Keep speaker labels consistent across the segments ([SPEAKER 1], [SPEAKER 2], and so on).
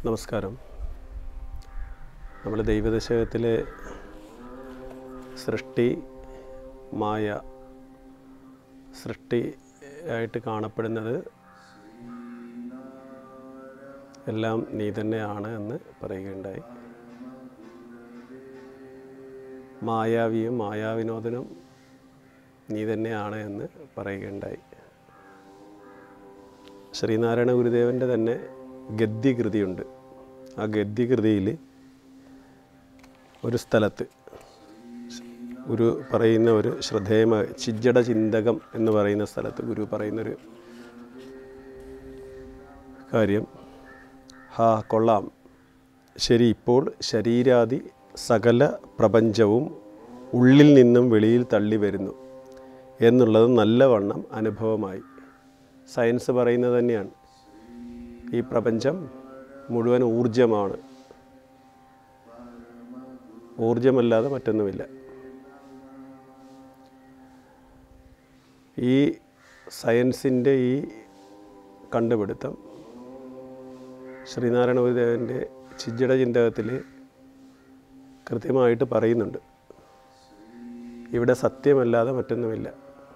[SPEAKER 1] നമസ്കാരം നമ്മൾ ദൈവദശകത്തിലെ സൃഷ്ടി മായ സൃഷ്ടി ആയിട്ട് കാണപ്പെടുന്നത് എല്ലാം നീ തന്നെയാണ് എന്ന് പറയുകയുണ്ടായി മായാവിയും മായാവിനോദനും നീ തന്നെയാണ് എന്ന് പറയുകയുണ്ടായി ശ്രീനാരായണ ഗുരുദേവൻ്റെ തന്നെ ഗദ്യകൃതിയുണ്ട് ആ ഗദ്യകൃതിയിൽ ഒരു സ്ഥലത്ത് ഗുരു പറയുന്ന ഒരു ശ്രദ്ധേയമായ ചിജ്ജട ചിന്തകം എന്ന് പറയുന്ന സ്ഥലത്ത് ഗുരു പറയുന്നൊരു കാര്യം ഹാ കൊള്ളാം ശരി ഇപ്പോൾ ശരീരാദി സകല പ്രപഞ്ചവും ഉള്ളിൽ നിന്നും വെളിയിൽ തള്ളി വരുന്നു എന്നുള്ളത് നല്ലവണ്ണം അനുഭവമായി സയൻസ് പറയുന്നത് തന്നെയാണ് ഈ പ്രപഞ്ചം മുഴുവൻ ഊർജമാണ് ഊർജമല്ലാതെ മറ്റൊന്നുമില്ല ഈ സയൻസിൻ്റെ ഈ കണ്ടുപിടുത്തം ശ്രീനാരായണ ഗുരുദേവൻ്റെ ചിജ്ജട ചിന്തകത്തിൽ കൃത്യമായിട്ട് പറയുന്നുണ്ട് ഇവിടെ സത്യമല്ലാതെ മറ്റൊന്നുമില്ല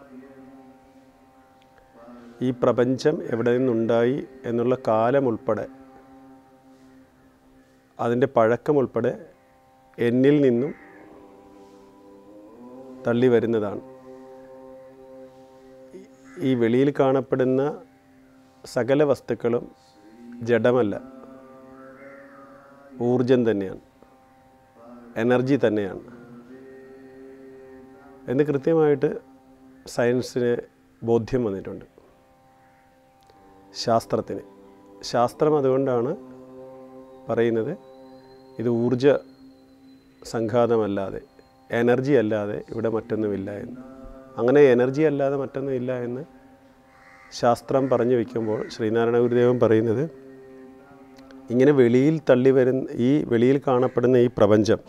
[SPEAKER 1] ഈ പ്രപഞ്ചം എവിടെ നിന്നുണ്ടായി എന്നുള്ള കാലം ഉൾപ്പെടെ അതിൻ്റെ പഴക്കം ഉൾപ്പെടെ എന്നിൽ നിന്നും തള്ളി വരുന്നതാണ് ഈ വെളിയിൽ കാണപ്പെടുന്ന സകല വസ്തുക്കളും ജഡമല്ല ഊർജം തന്നെയാണ് എനർജി തന്നെയാണ് എന്ന് കൃത്യമായിട്ട് സയൻസിന് ബോധ്യം വന്നിട്ടുണ്ട് ശാസ്ത്രത്തിന് ശാസ്ത്രം അതുകൊണ്ടാണ് പറയുന്നത് ഇത് ഊർജ സംഘാതമല്ലാതെ എനർജി അല്ലാതെ ഇവിടെ മറ്റൊന്നുമില്ല എന്ന് അങ്ങനെ എനർജി അല്ലാതെ മറ്റൊന്നുമില്ല എന്ന് ശാസ്ത്രം പറഞ്ഞു വയ്ക്കുമ്പോൾ ശ്രീനാരായണ ഗുരുദേവൻ പറയുന്നത് ഇങ്ങനെ വെളിയിൽ തള്ളി വരുന്ന ഈ വെളിയിൽ കാണപ്പെടുന്ന ഈ പ്രപഞ്ചം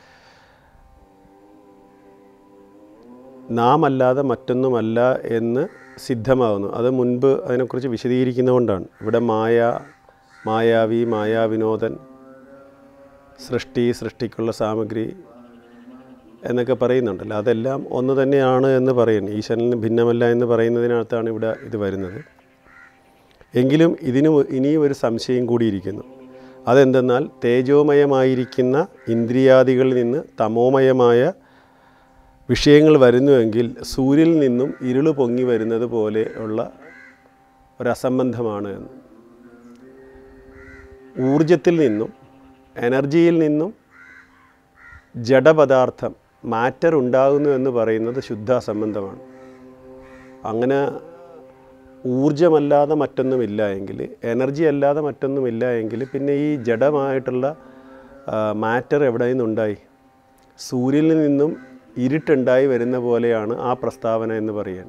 [SPEAKER 1] നാം അല്ലാതെ മറ്റൊന്നുമല്ല എന്ന് സിദ്ധമാകുന്നു അത് മുൻപ് അതിനെക്കുറിച്ച് വിശദീകരിക്കുന്നതുകൊണ്ടാണ് ഇവിടെ മായ മായാവി മായാവിനോദൻ സൃഷ്ടി സൃഷ്ടിക്കുള്ള സാമഗ്രി എന്നൊക്കെ പറയുന്നുണ്ടല്ലോ അതെല്ലാം ഒന്ന് തന്നെയാണ് എന്ന് പറയുന്നു ഈശ്വരന് ഭിന്നമല്ല എന്ന് പറയുന്നതിനകത്താണ് ഇവിടെ ഇത് വരുന്നത് എങ്കിലും ഇതിന് ഇനിയും ഒരു സംശയം കൂടിയിരിക്കുന്നു അതെന്തെന്നാൽ തേജോമയമായിരിക്കുന്ന ഇന്ദ്രിയാദികളിൽ നിന്ന് തമോമയമായ വിഷയങ്ങൾ വരുന്നുവെങ്കിൽ സൂര്യനിൽ നിന്നും ഇരുള് പൊങ്ങി വരുന്നത് പോലെ ഉള്ള ഒരസംബന്ധമാണ് എന്ന് ഊർജത്തിൽ നിന്നും എനർജിയിൽ നിന്നും ജഡപദാർത്ഥം മാറ്റർ ഉണ്ടാകുന്നു എന്ന് പറയുന്നത് ശുദ്ധ സംബന്ധമാണ് അങ്ങനെ ഊർജമല്ലാതെ മറ്റൊന്നുമില്ല എങ്കിൽ എനർജി അല്ലാതെ മറ്റൊന്നുമില്ല എങ്കിൽ പിന്നെ ഈ ജഡമായിട്ടുള്ള മാറ്റർ എവിടെ നിന്നുണ്ടായി സൂര്യനിൽ നിന്നും ഇരുട്ടുണ്ടായി വരുന്ന പോലെയാണ് ആ പ്രസ്താവന എന്ന് പറയാൻ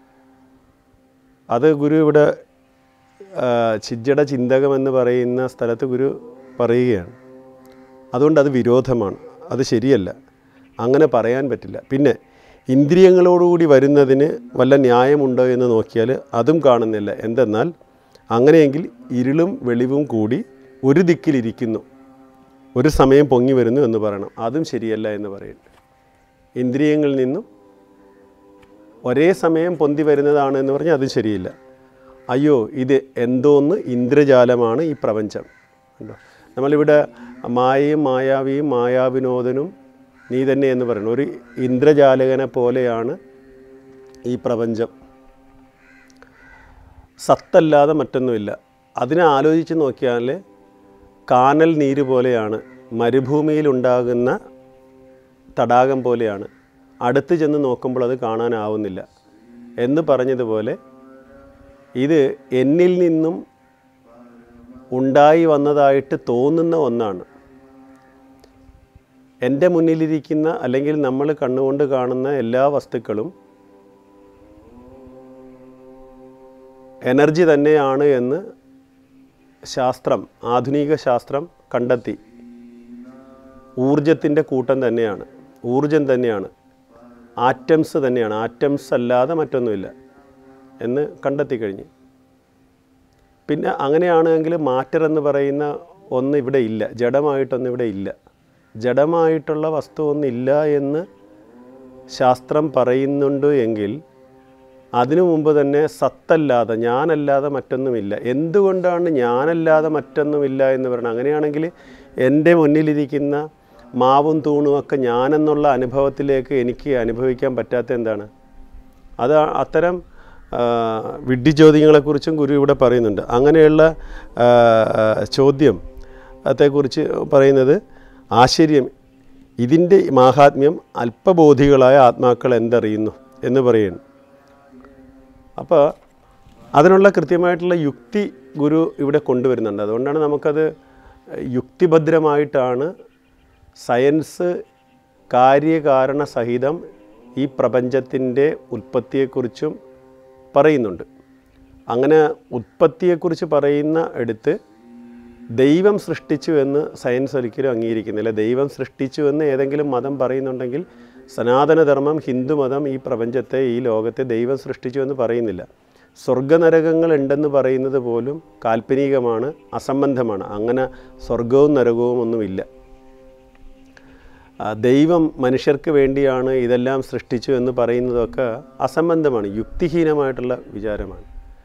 [SPEAKER 1] അത് ഗുരു ഇവിടെ ചിജ്ജട ചിന്തകം എന്ന് പറയുന്ന സ്ഥലത്ത് ഗുരു പറയുകയാണ് അതുകൊണ്ട് അത് വിരോധമാണ് അത് ശരിയല്ല അങ്ങനെ പറയാൻ പറ്റില്ല പിന്നെ ഇന്ദ്രിയങ്ങളോടുകൂടി വരുന്നതിന് വല്ല ന്യായമുണ്ടോ എന്ന് നോക്കിയാൽ അതും കാണുന്നില്ല എന്തെന്നാൽ അങ്ങനെയെങ്കിൽ ഇരുളും വെളിവും കൂടി ഒരു ദിക്കിലിരിക്കുന്നു ഒരു സമയം പൊങ്ങി വരുന്നു എന്ന് പറയണം അതും ശരിയല്ല എന്ന് പറയുന്നു ഇന്ദ്രിയങ്ങളിൽ നിന്നും ഒരേ സമയം പൊന്തി വരുന്നതാണ് എന്ന് പറഞ്ഞാൽ അതും ശരിയില്ല അയ്യോ ഇത് എന്തോന്ന് ഇന്ദ്രജാലമാണ് ഈ പ്രപഞ്ചം കണ്ടോ നമ്മളിവിടെ മായയും മായാവിയും മായാവിനോദനും നീ തന്നെ എന്ന് പറയുന്നു ഒരു ഇന്ദ്രജാലകനെ പോലെയാണ് ഈ പ്രപഞ്ചം സത്തല്ലാതെ മറ്റൊന്നുമില്ല അതിനെ ആലോചിച്ച് നോക്കിയാൽ കാനൽ നീര് പോലെയാണ് മരുഭൂമിയിലുണ്ടാകുന്ന തടാകം പോലെയാണ് അടുത്ത് ചെന്ന് നോക്കുമ്പോൾ അത് കാണാനാവുന്നില്ല എന്ന് പറഞ്ഞതുപോലെ ഇത് എന്നിൽ നിന്നും ഉണ്ടായി വന്നതായിട്ട് തോന്നുന്ന ഒന്നാണ് എൻ്റെ മുന്നിലിരിക്കുന്ന അല്ലെങ്കിൽ നമ്മൾ കണ്ണുകൊണ്ട് കാണുന്ന എല്ലാ വസ്തുക്കളും എനർജി തന്നെയാണ് എന്ന് ശാസ്ത്രം ആധുനിക ശാസ്ത്രം കണ്ടെത്തി ഊർജത്തിൻ്റെ കൂട്ടം തന്നെയാണ് ഊർജം തന്നെയാണ് ആറ്റംസ് തന്നെയാണ് ആറ്റംസ് അല്ലാതെ മറ്റൊന്നുമില്ല എന്ന് കണ്ടെത്തി കഴിഞ്ഞു പിന്നെ അങ്ങനെയാണെങ്കിൽ മാറ്റർ എന്ന് പറയുന്ന ഒന്ന് ഇവിടെ ഇല്ല ജഡമായിട്ടൊന്നും ഇവിടെ ഇല്ല ജഡമായിട്ടുള്ള വസ്തു ഒന്നില്ല എന്ന് ശാസ്ത്രം പറയുന്നുണ്ട് എങ്കിൽ അതിനു മുമ്പ് തന്നെ സത്തല്ലാതെ ഞാനല്ലാതെ മറ്റൊന്നുമില്ല എന്തുകൊണ്ടാണ് ഞാനല്ലാതെ മറ്റൊന്നുമില്ല എന്ന് പറയണം അങ്ങനെയാണെങ്കിൽ എൻ്റെ മുന്നിലിരിക്കുന്ന മാവും തൂണും ഒക്കെ ഞാനെന്നുള്ള അനുഭവത്തിലേക്ക് എനിക്ക് അനുഭവിക്കാൻ പറ്റാത്ത എന്താണ് അത് അത്തരം ആ, വിഡ്ഢിചോദ്യങ്ങളെക്കുറിച്ചും ഗുരു ഇവിടെ പറയുന്നുണ്ട് അങ്ങനെയുള്ള ആ, ചോദ്യം അതേക്കുറിച്ച് പറയുന്നത് ആശ്ചര്യം ഇതിൻ്റെ മാഹാത്മ്യം അല്പബോധികളായ ആത്മാക്കൾ എന്തറിയുന്നു എന്ന് പറയുന്നു അപ്പോൾ അതിനുള്ള കൃത്യമായിട്ടുള്ള യുക്തി ഗുരു ഇവിടെ കൊണ്ടുവരുന്നുണ്ട് അതുകൊണ്ടാണ് നമുക്കത് യുക്തിഭദ്രമായിട്ടാണ് സയൻസ് കാര്യകാരണ സഹിതം ഈ പ്രപഞ്ചത്തിൻ്റെ ഉൽപ്പത്തിയെക്കുറിച്ചും പറയുന്നുണ്ട് അങ്ങനെ ഉത്പത്തിയെക്കുറിച്ച് പറയുന്ന എടുത്ത് ദൈവം സൃഷ്ടിച്ചു എന്ന് സയൻസ് ഒരിക്കലും അംഗീകരിക്കുന്നില്ല ദൈവം സൃഷ്ടിച്ചു എന്ന് ഏതെങ്കിലും മതം പറയുന്നുണ്ടെങ്കിൽ സനാതനധർമ്മം ഹിന്ദുമതം ഈ പ്രപഞ്ചത്തെ ഈ ലോകത്തെ ദൈവം സൃഷ്ടിച്ചു എന്ന് പറയുന്നില്ല സ്വർഗനരകങ്ങൾ ഉണ്ടെന്ന് പറയുന്നത് പോലും കാൽപ്പനികമാണ് അസംബന്ധമാണ് അങ്ങനെ സ്വർഗവും നരകവും ഒന്നുമില്ല ആ, ദൈവം മനുഷ്യർക്ക് വേണ്ടിയാണ് ഇതെല്ലാം സൃഷ്ടിച്ചു എന്ന് പറയുന്നതൊക്കെ അസംബന്ധമാണ് യുക്തിഹീനമായിട്ടുള്ള വിചാരമാണ്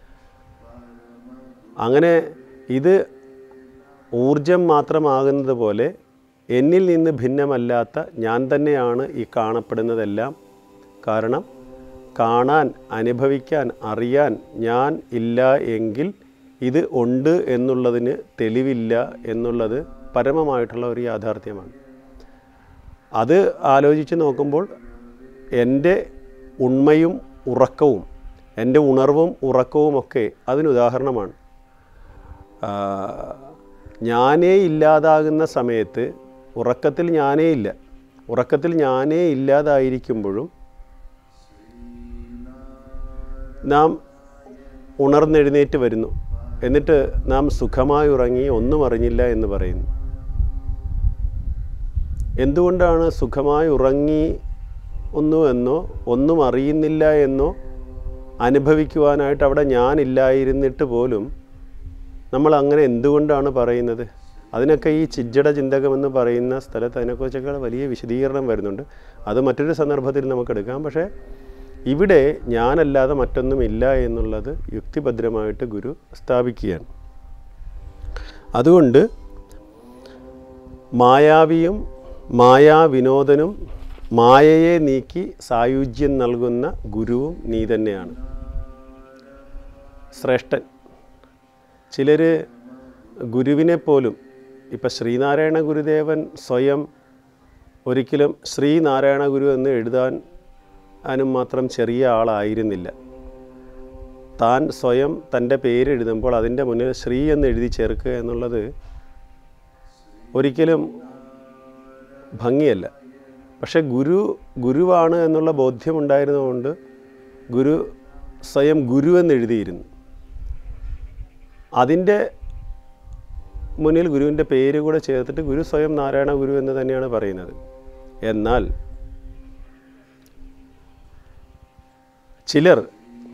[SPEAKER 1] അങ്ങനെ ഇത് ഊർജം മാത്രമാകുന്നത് പോലെ എന്നിൽ നിന്ന് ഭിന്നമല്ലാത്ത ഞാൻ തന്നെയാണ് ഈ കാണപ്പെടുന്നതെല്ലാം കാരണം കാണാൻ അനുഭവിക്കാൻ അറിയാൻ ഞാൻ ഇല്ല എങ്കിൽ ഇത് ഉണ്ട് എന്നുള്ളതിന് തെളിവില്ല എന്നുള്ളത് പരമമായിട്ടുള്ള ഒരു യാഥാർത്ഥ്യമാണ് അത് ആലോചിച്ച് നോക്കുമ്പോൾ എൻ്റെ ഉണ്മയും ഉറക്കവും എൻ്റെ ഉണർവും ഉറക്കവുമൊക്കെ അതിനുദാഹരണമാണ് ആ, ഞാനേ ഇല്ലാതാകുന്ന സമയത്ത് ഉറക്കത്തിൽ ഞാനേ ഇല്ല ഉറക്കത്തിൽ ഞാനേ ഇല്ലാതായിരിക്കുമ്പോഴും നാം ഉണർന്നെഴുന്നേറ്റ് വരുന്നു എന്നിട്ട് നാം സുഖമായി ഉറങ്ങി ഒന്നും അറിഞ്ഞില്ല എന്ന് പറയുന്നു എന്തുകൊണ്ടാണ് സുഖമായി ഉറങ്ങി ഒന്നു എന്നോ ഒന്നും അറിയുന്നില്ല എന്നോ അനുഭവിക്കുവാനായിട്ട് അവിടെ ഞാനില്ലായിരുന്നിട്ട് പോലും നമ്മൾ അങ്ങനെ എന്തുകൊണ്ടാണ് പറയുന്നത് അതിനൊക്കെ ഈ ചിജ്ജട ചിന്തകമെന്ന് പറയുന്ന സ്ഥലത്ത് അതിനെക്കുറിച്ചൊക്കെ വലിയ വിശദീകരണം വരുന്നുണ്ട് അത് മറ്റൊരു സന്ദർഭത്തിൽ നമുക്ക് എടുക്കാം പക്ഷേ ഇവിടെ ഞാനല്ലാതെ മറ്റൊന്നുമില്ല എന്നുള്ളത് യുക്തിഭദ്രമായിട്ട് ഗുരു സ്ഥാപിക്കുകയാണ് അതുകൊണ്ട് മായാവിയും മായാവിനോദനും മായയെ നീക്കി സായുജ്യം നൽകുന്ന ഗുരുവും നീ തന്നെയാണ് ശ്രേഷ്ഠൻ ചിലർ ഗുരുവിനെ പോലും ഇപ്പം ശ്രീനാരായണ ഗുരുദേവൻ സ്വയം ഒരിക്കലും ശ്രീനാരായണ ഗുരു എന്ന് എഴുതാൻ അതിനും മാത്രം ചെറിയ ആളായിരുന്നില്ല താൻ സ്വയം തൻ്റെ പേര് എഴുതുമ്പോൾ അതിൻ്റെ മുന്നിൽ ശ്രീ എന്ന് എഴുതി ചേർക്കുക എന്നുള്ളത് ഒരിക്കലും ഭംഗിയല്ല പക്ഷെ ഗുരു ഗുരുവാണ് എന്നുള്ള ബോധ്യമുണ്ടായിരുന്നതുകൊണ്ട് ഗുരു സ്വയം ഗുരു എന്ന് എഴുതിയിരുന്നു അതിൻ്റെ മുന്നിൽ ഗുരുവിൻ്റെ പേര് കൂടെ ചേർത്തിട്ട് ഗുരു സ്വയം നാരായണ ഗുരു എന്ന് തന്നെയാണ് പറയുന്നത് എന്നാൽ ചിലർ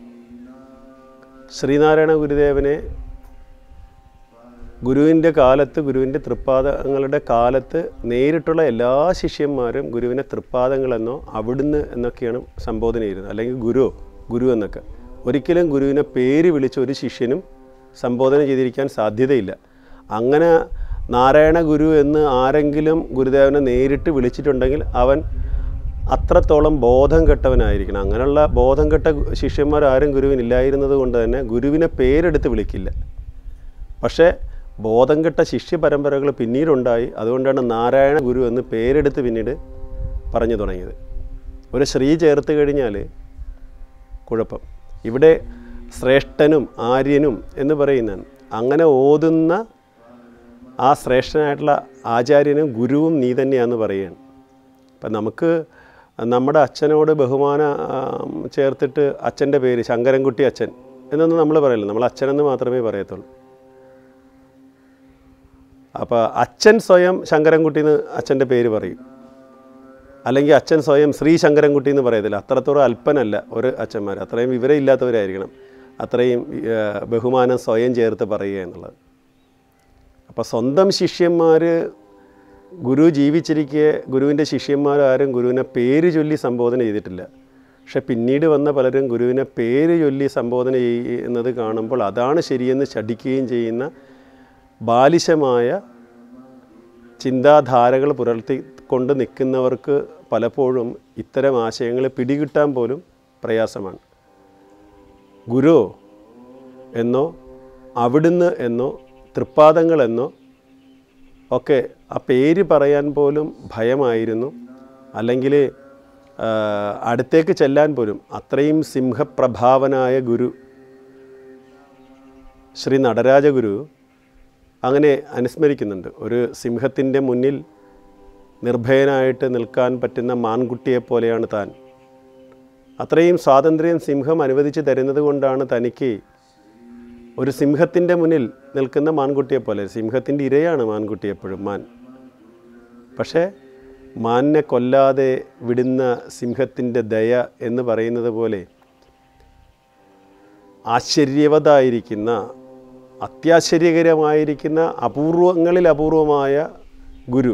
[SPEAKER 1] ശ്രീനാരായണ ഗുരുദേവനെ ഗുരുവിൻ്റെ കാലത്ത് ഗുരുവിൻ്റെ തൃപ്പാദങ്ങളുടെ കാലത്ത് നേരിട്ടുള്ള എല്ലാ ശിഷ്യന്മാരും ഗുരുവിനെ തൃപ്പാദങ്ങളെന്നോ അവിടുന്ന് എന്നൊക്കെയാണ് സംബോധന ചെയ്യുന്നത് അല്ലെങ്കിൽ ഗുരു ഗുരു എന്നൊക്കെ ഒരിക്കലും ഗുരുവിനെ പേര് വിളിച്ച ഒരു ശിഷ്യനും സംബോധന ചെയ്തിരിക്കാൻ സാധ്യതയില്ല അങ്ങനെ നാരായണ ഗുരു എന്ന് ആരെങ്കിലും ഗുരുദേവനെ നേരിട്ട് വിളിച്ചിട്ടുണ്ടെങ്കിൽ അവൻ അത്രത്തോളം ബോധം കെട്ടവനായിരിക്കണം അങ്ങനെയുള്ള ബോധം കെട്ട ശിഷ്യന്മാരാരും ഗുരുവിനില്ലായിരുന്നത് കൊണ്ട് തന്നെ ഗുരുവിനെ പേരെടുത്ത് വിളിക്കില്ല പക്ഷേ ബോധം കെട്ട ശിഷ്യ പരമ്പരകൾ പിന്നീടുണ്ടായി അതുകൊണ്ടാണ് നാരായണ ഗുരു എന്ന് പേരെടുത്ത് പിന്നീട് പറഞ്ഞു തുടങ്ങിയത് ഒരു ശ്രീ ചേർത്ത് കഴിഞ്ഞാൽ കുഴപ്പം ഇവിടെ ശ്രേഷ്ഠനും ആര്യനും എന്ന് പറയുന്നതാണ് അങ്ങനെ ഓതുന്ന ആ ശ്രേഷ്ഠനായിട്ടുള്ള ആചാര്യനും ഗുരുവും നീ തന്നെയാണെന്ന് പറയുകയാണ് അപ്പം നമുക്ക് നമ്മുടെ അച്ഛനോട് ബഹുമാന ആ, ചേർത്തിട്ട് അച്ഛൻ്റെ പേര് ശങ്കരൻകുട്ടി അച്ഛൻ എന്നൊന്നും നമ്മൾ പറയില്ല നമ്മൾ അച്ഛനെന്ന് മാത്രമേ പറയത്തുള്ളൂ അപ്പോൾ അച്ഛൻ സ്വയം ശങ്കരൻകുട്ടി എന്ന് അച്ഛൻ്റെ പേര് പറയും അല്ലെങ്കിൽ അച്ഛൻ സ്വയം ശ്രീ ശങ്കരൻകുട്ടി എന്ന് പറയത്തില്ല അത്രത്തോളം അല്പനല്ല ഒരു അച്ഛന്മാർ അത്രയും വിവരമില്ലാത്തവരായിരിക്കണം അത്രയും ആ, ബഹുമാനം സ്വയം ചേർത്ത് പറയുക എന്നുള്ളത് അപ്പോൾ സ്വന്തം ശിഷ്യന്മാർ ഗുരു ജീവിച്ചിരിക്കെ ഗുരുവിൻ്റെ ശിഷ്യന്മാരാരും ഗുരുവിനെ പേര് ചൊല്ലി സംബോധന ചെയ്തിട്ടില്ല പക്ഷെ പിന്നീട് വന്ന പലരും ഗുരുവിനെ പേര് ചൊല്ലി സംബോധന ചെയ്യുന്നത് കാണുമ്പോൾ അതാണ് ശരിയെന്ന് ശഠിക്കുകയും ചെയ്യുന്ന ബാലിശമായ ചിന്താധാരകൾ പുലർത്തി കൊണ്ട് നിൽക്കുന്നവർക്ക് പലപ്പോഴും ഇത്തരം ആശയങ്ങൾ പിടികിട്ടാൻ പോലും പ്രയാസമാണ് ഗുരു എന്നോ അവിടുന്ന് എന്നോ തൃപ്പാദങ്ങൾ എന്നോ ഒക്കെ ആ പേര് പറയാൻ പോലും ഭയമായിരുന്നു അല്ലെങ്കിൽ അടുത്തേക്ക് ചെല്ലാൻ പോലും അത്രയും സിംഹപ്രഭാവനായ ഗുരു ശ്രീ നടരാജഗുരു അങ്ങനെ അനുസ്മരിക്കുന്നുണ്ട് ഒരു സിംഹത്തിൻ്റെ മുന്നിൽ നിർഭയനായിട്ട് നിൽക്കാൻ പറ്റുന്ന മാൻകുട്ടിയെ പോലെയാണ് താൻ അത്രയും സ്വാതന്ത്ര്യം സിംഹം അനുവദിച്ച് തരുന്നത് കൊണ്ടാണ് തനിക്ക് ഒരു സിംഹത്തിൻ്റെ മുന്നിൽ നിൽക്കുന്ന മാൻകുട്ടിയെ പോലെ സിംഹത്തിൻ്റെ ഇരയാണ് മാൻകുട്ടി എപ്പോഴും മാൻ പക്ഷേ മാനിനെ കൊല്ലാതെ വിടുന്ന സിംഹത്തിൻ്റെ ദയ എന്ന് പറയുന്നത് പോലെ ആശ്ചര്യവതായിരിക്കുന്ന അത്യാശ്ചര്യകരമായിരിക്കുന്ന അപൂർവങ്ങളിൽ അപൂർവമായ ഗുരു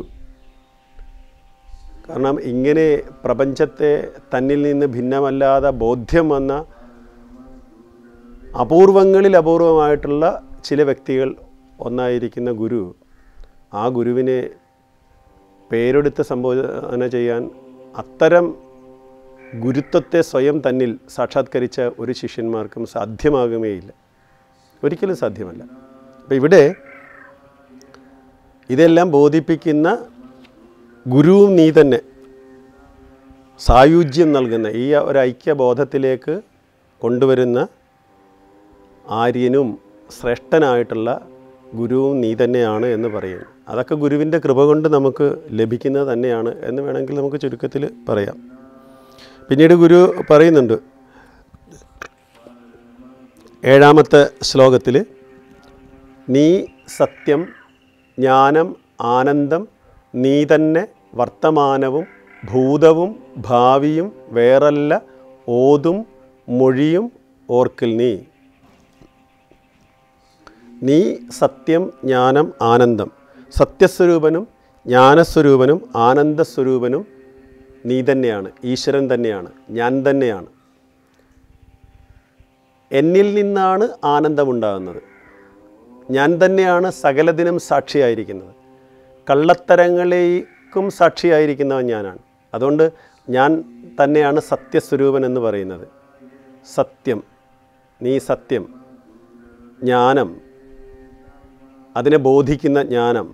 [SPEAKER 1] കാരണം ഇങ്ങനെ പ്രപഞ്ചത്തെ തന്നിൽ നിന്ന് ഭിന്നമല്ലാതെ ബോധ്യം വന്ന അപൂർവങ്ങളിൽ അപൂർവമായിട്ടുള്ള ചില വ്യക്തികൾ ഒന്നായിരിക്കുന്ന ഗുരു ആ ഗുരുവിനെ പേരെടുത്ത് സംബോധന ചെയ്യാൻ അത്തരം ഗുരുത്വത്തെ സ്വയം തന്നിൽ സാക്ഷാത്കരിച്ച ഒരു ശിഷ്യന്മാർക്കും സാധ്യമാകുമേയില്ല ഒരിക്കലും സാധ്യമല്ല അപ്പം ഇവിടെ ഇതെല്ലാം ബോധിപ്പിക്കുന്ന ഗുരുവും നീ തന്നെ സായുജ്യം നൽകുന്ന ഈ ഒരു ഐക്യബോധത്തിലേക്ക് കൊണ്ടുവരുന്ന ആര്യനും ശ്രേഷ്ഠനായിട്ടുള്ള ഗുരുവും നീ തന്നെയാണ് എന്ന് പറയുന്നു അതൊക്കെ ഗുരുവിൻ്റെ കൃപ കൊണ്ട് നമുക്ക് ലഭിക്കുന്നത് തന്നെയാണ് എന്ന് വേണമെങ്കിൽ നമുക്ക് ചുരുക്കത്തിൽ പറയാം പിന്നീട് ഗുരു പറയുന്നുണ്ട് ഏഴാമത്തെ ശ്ലോകത്തിൽ നീ സത്യം ജ്ഞാനം ആനന്ദം നീ തന്നെ വർത്തമാനവും ഭൂതവും ഭാവിയും വേറല്ല ഓതും മൊഴിയും ഓർക്കിൽ നീ നീ സത്യം ജ്ഞാനം ആനന്ദം സത്യസ്വരൂപനും ജ്ഞാനസ്വരൂപനും ആനന്ദസ്വരൂപനും നീ തന്നെയാണ് ഈശ്വരൻ തന്നെയാണ് ഞാൻ തന്നെയാണ് എന്നിൽ നിന്നാണ് ആനന്ദമുണ്ടാകുന്നത് ഞാൻ തന്നെയാണ് സകലദിനം സാക്ഷിയായിരിക്കുന്നത് കള്ളത്തരങ്ങളേക്കും സാക്ഷിയായിരിക്കുന്നവൻ ഞാനാണ് അതുകൊണ്ട് ഞാൻ തന്നെയാണ് സത്യസ്വരൂപൻ എന്ന് പറയുന്നത് സത്യം നീ സത്യം ജ്ഞാനം അതിനെ ബോധിക്കുന്ന ജ്ഞാനം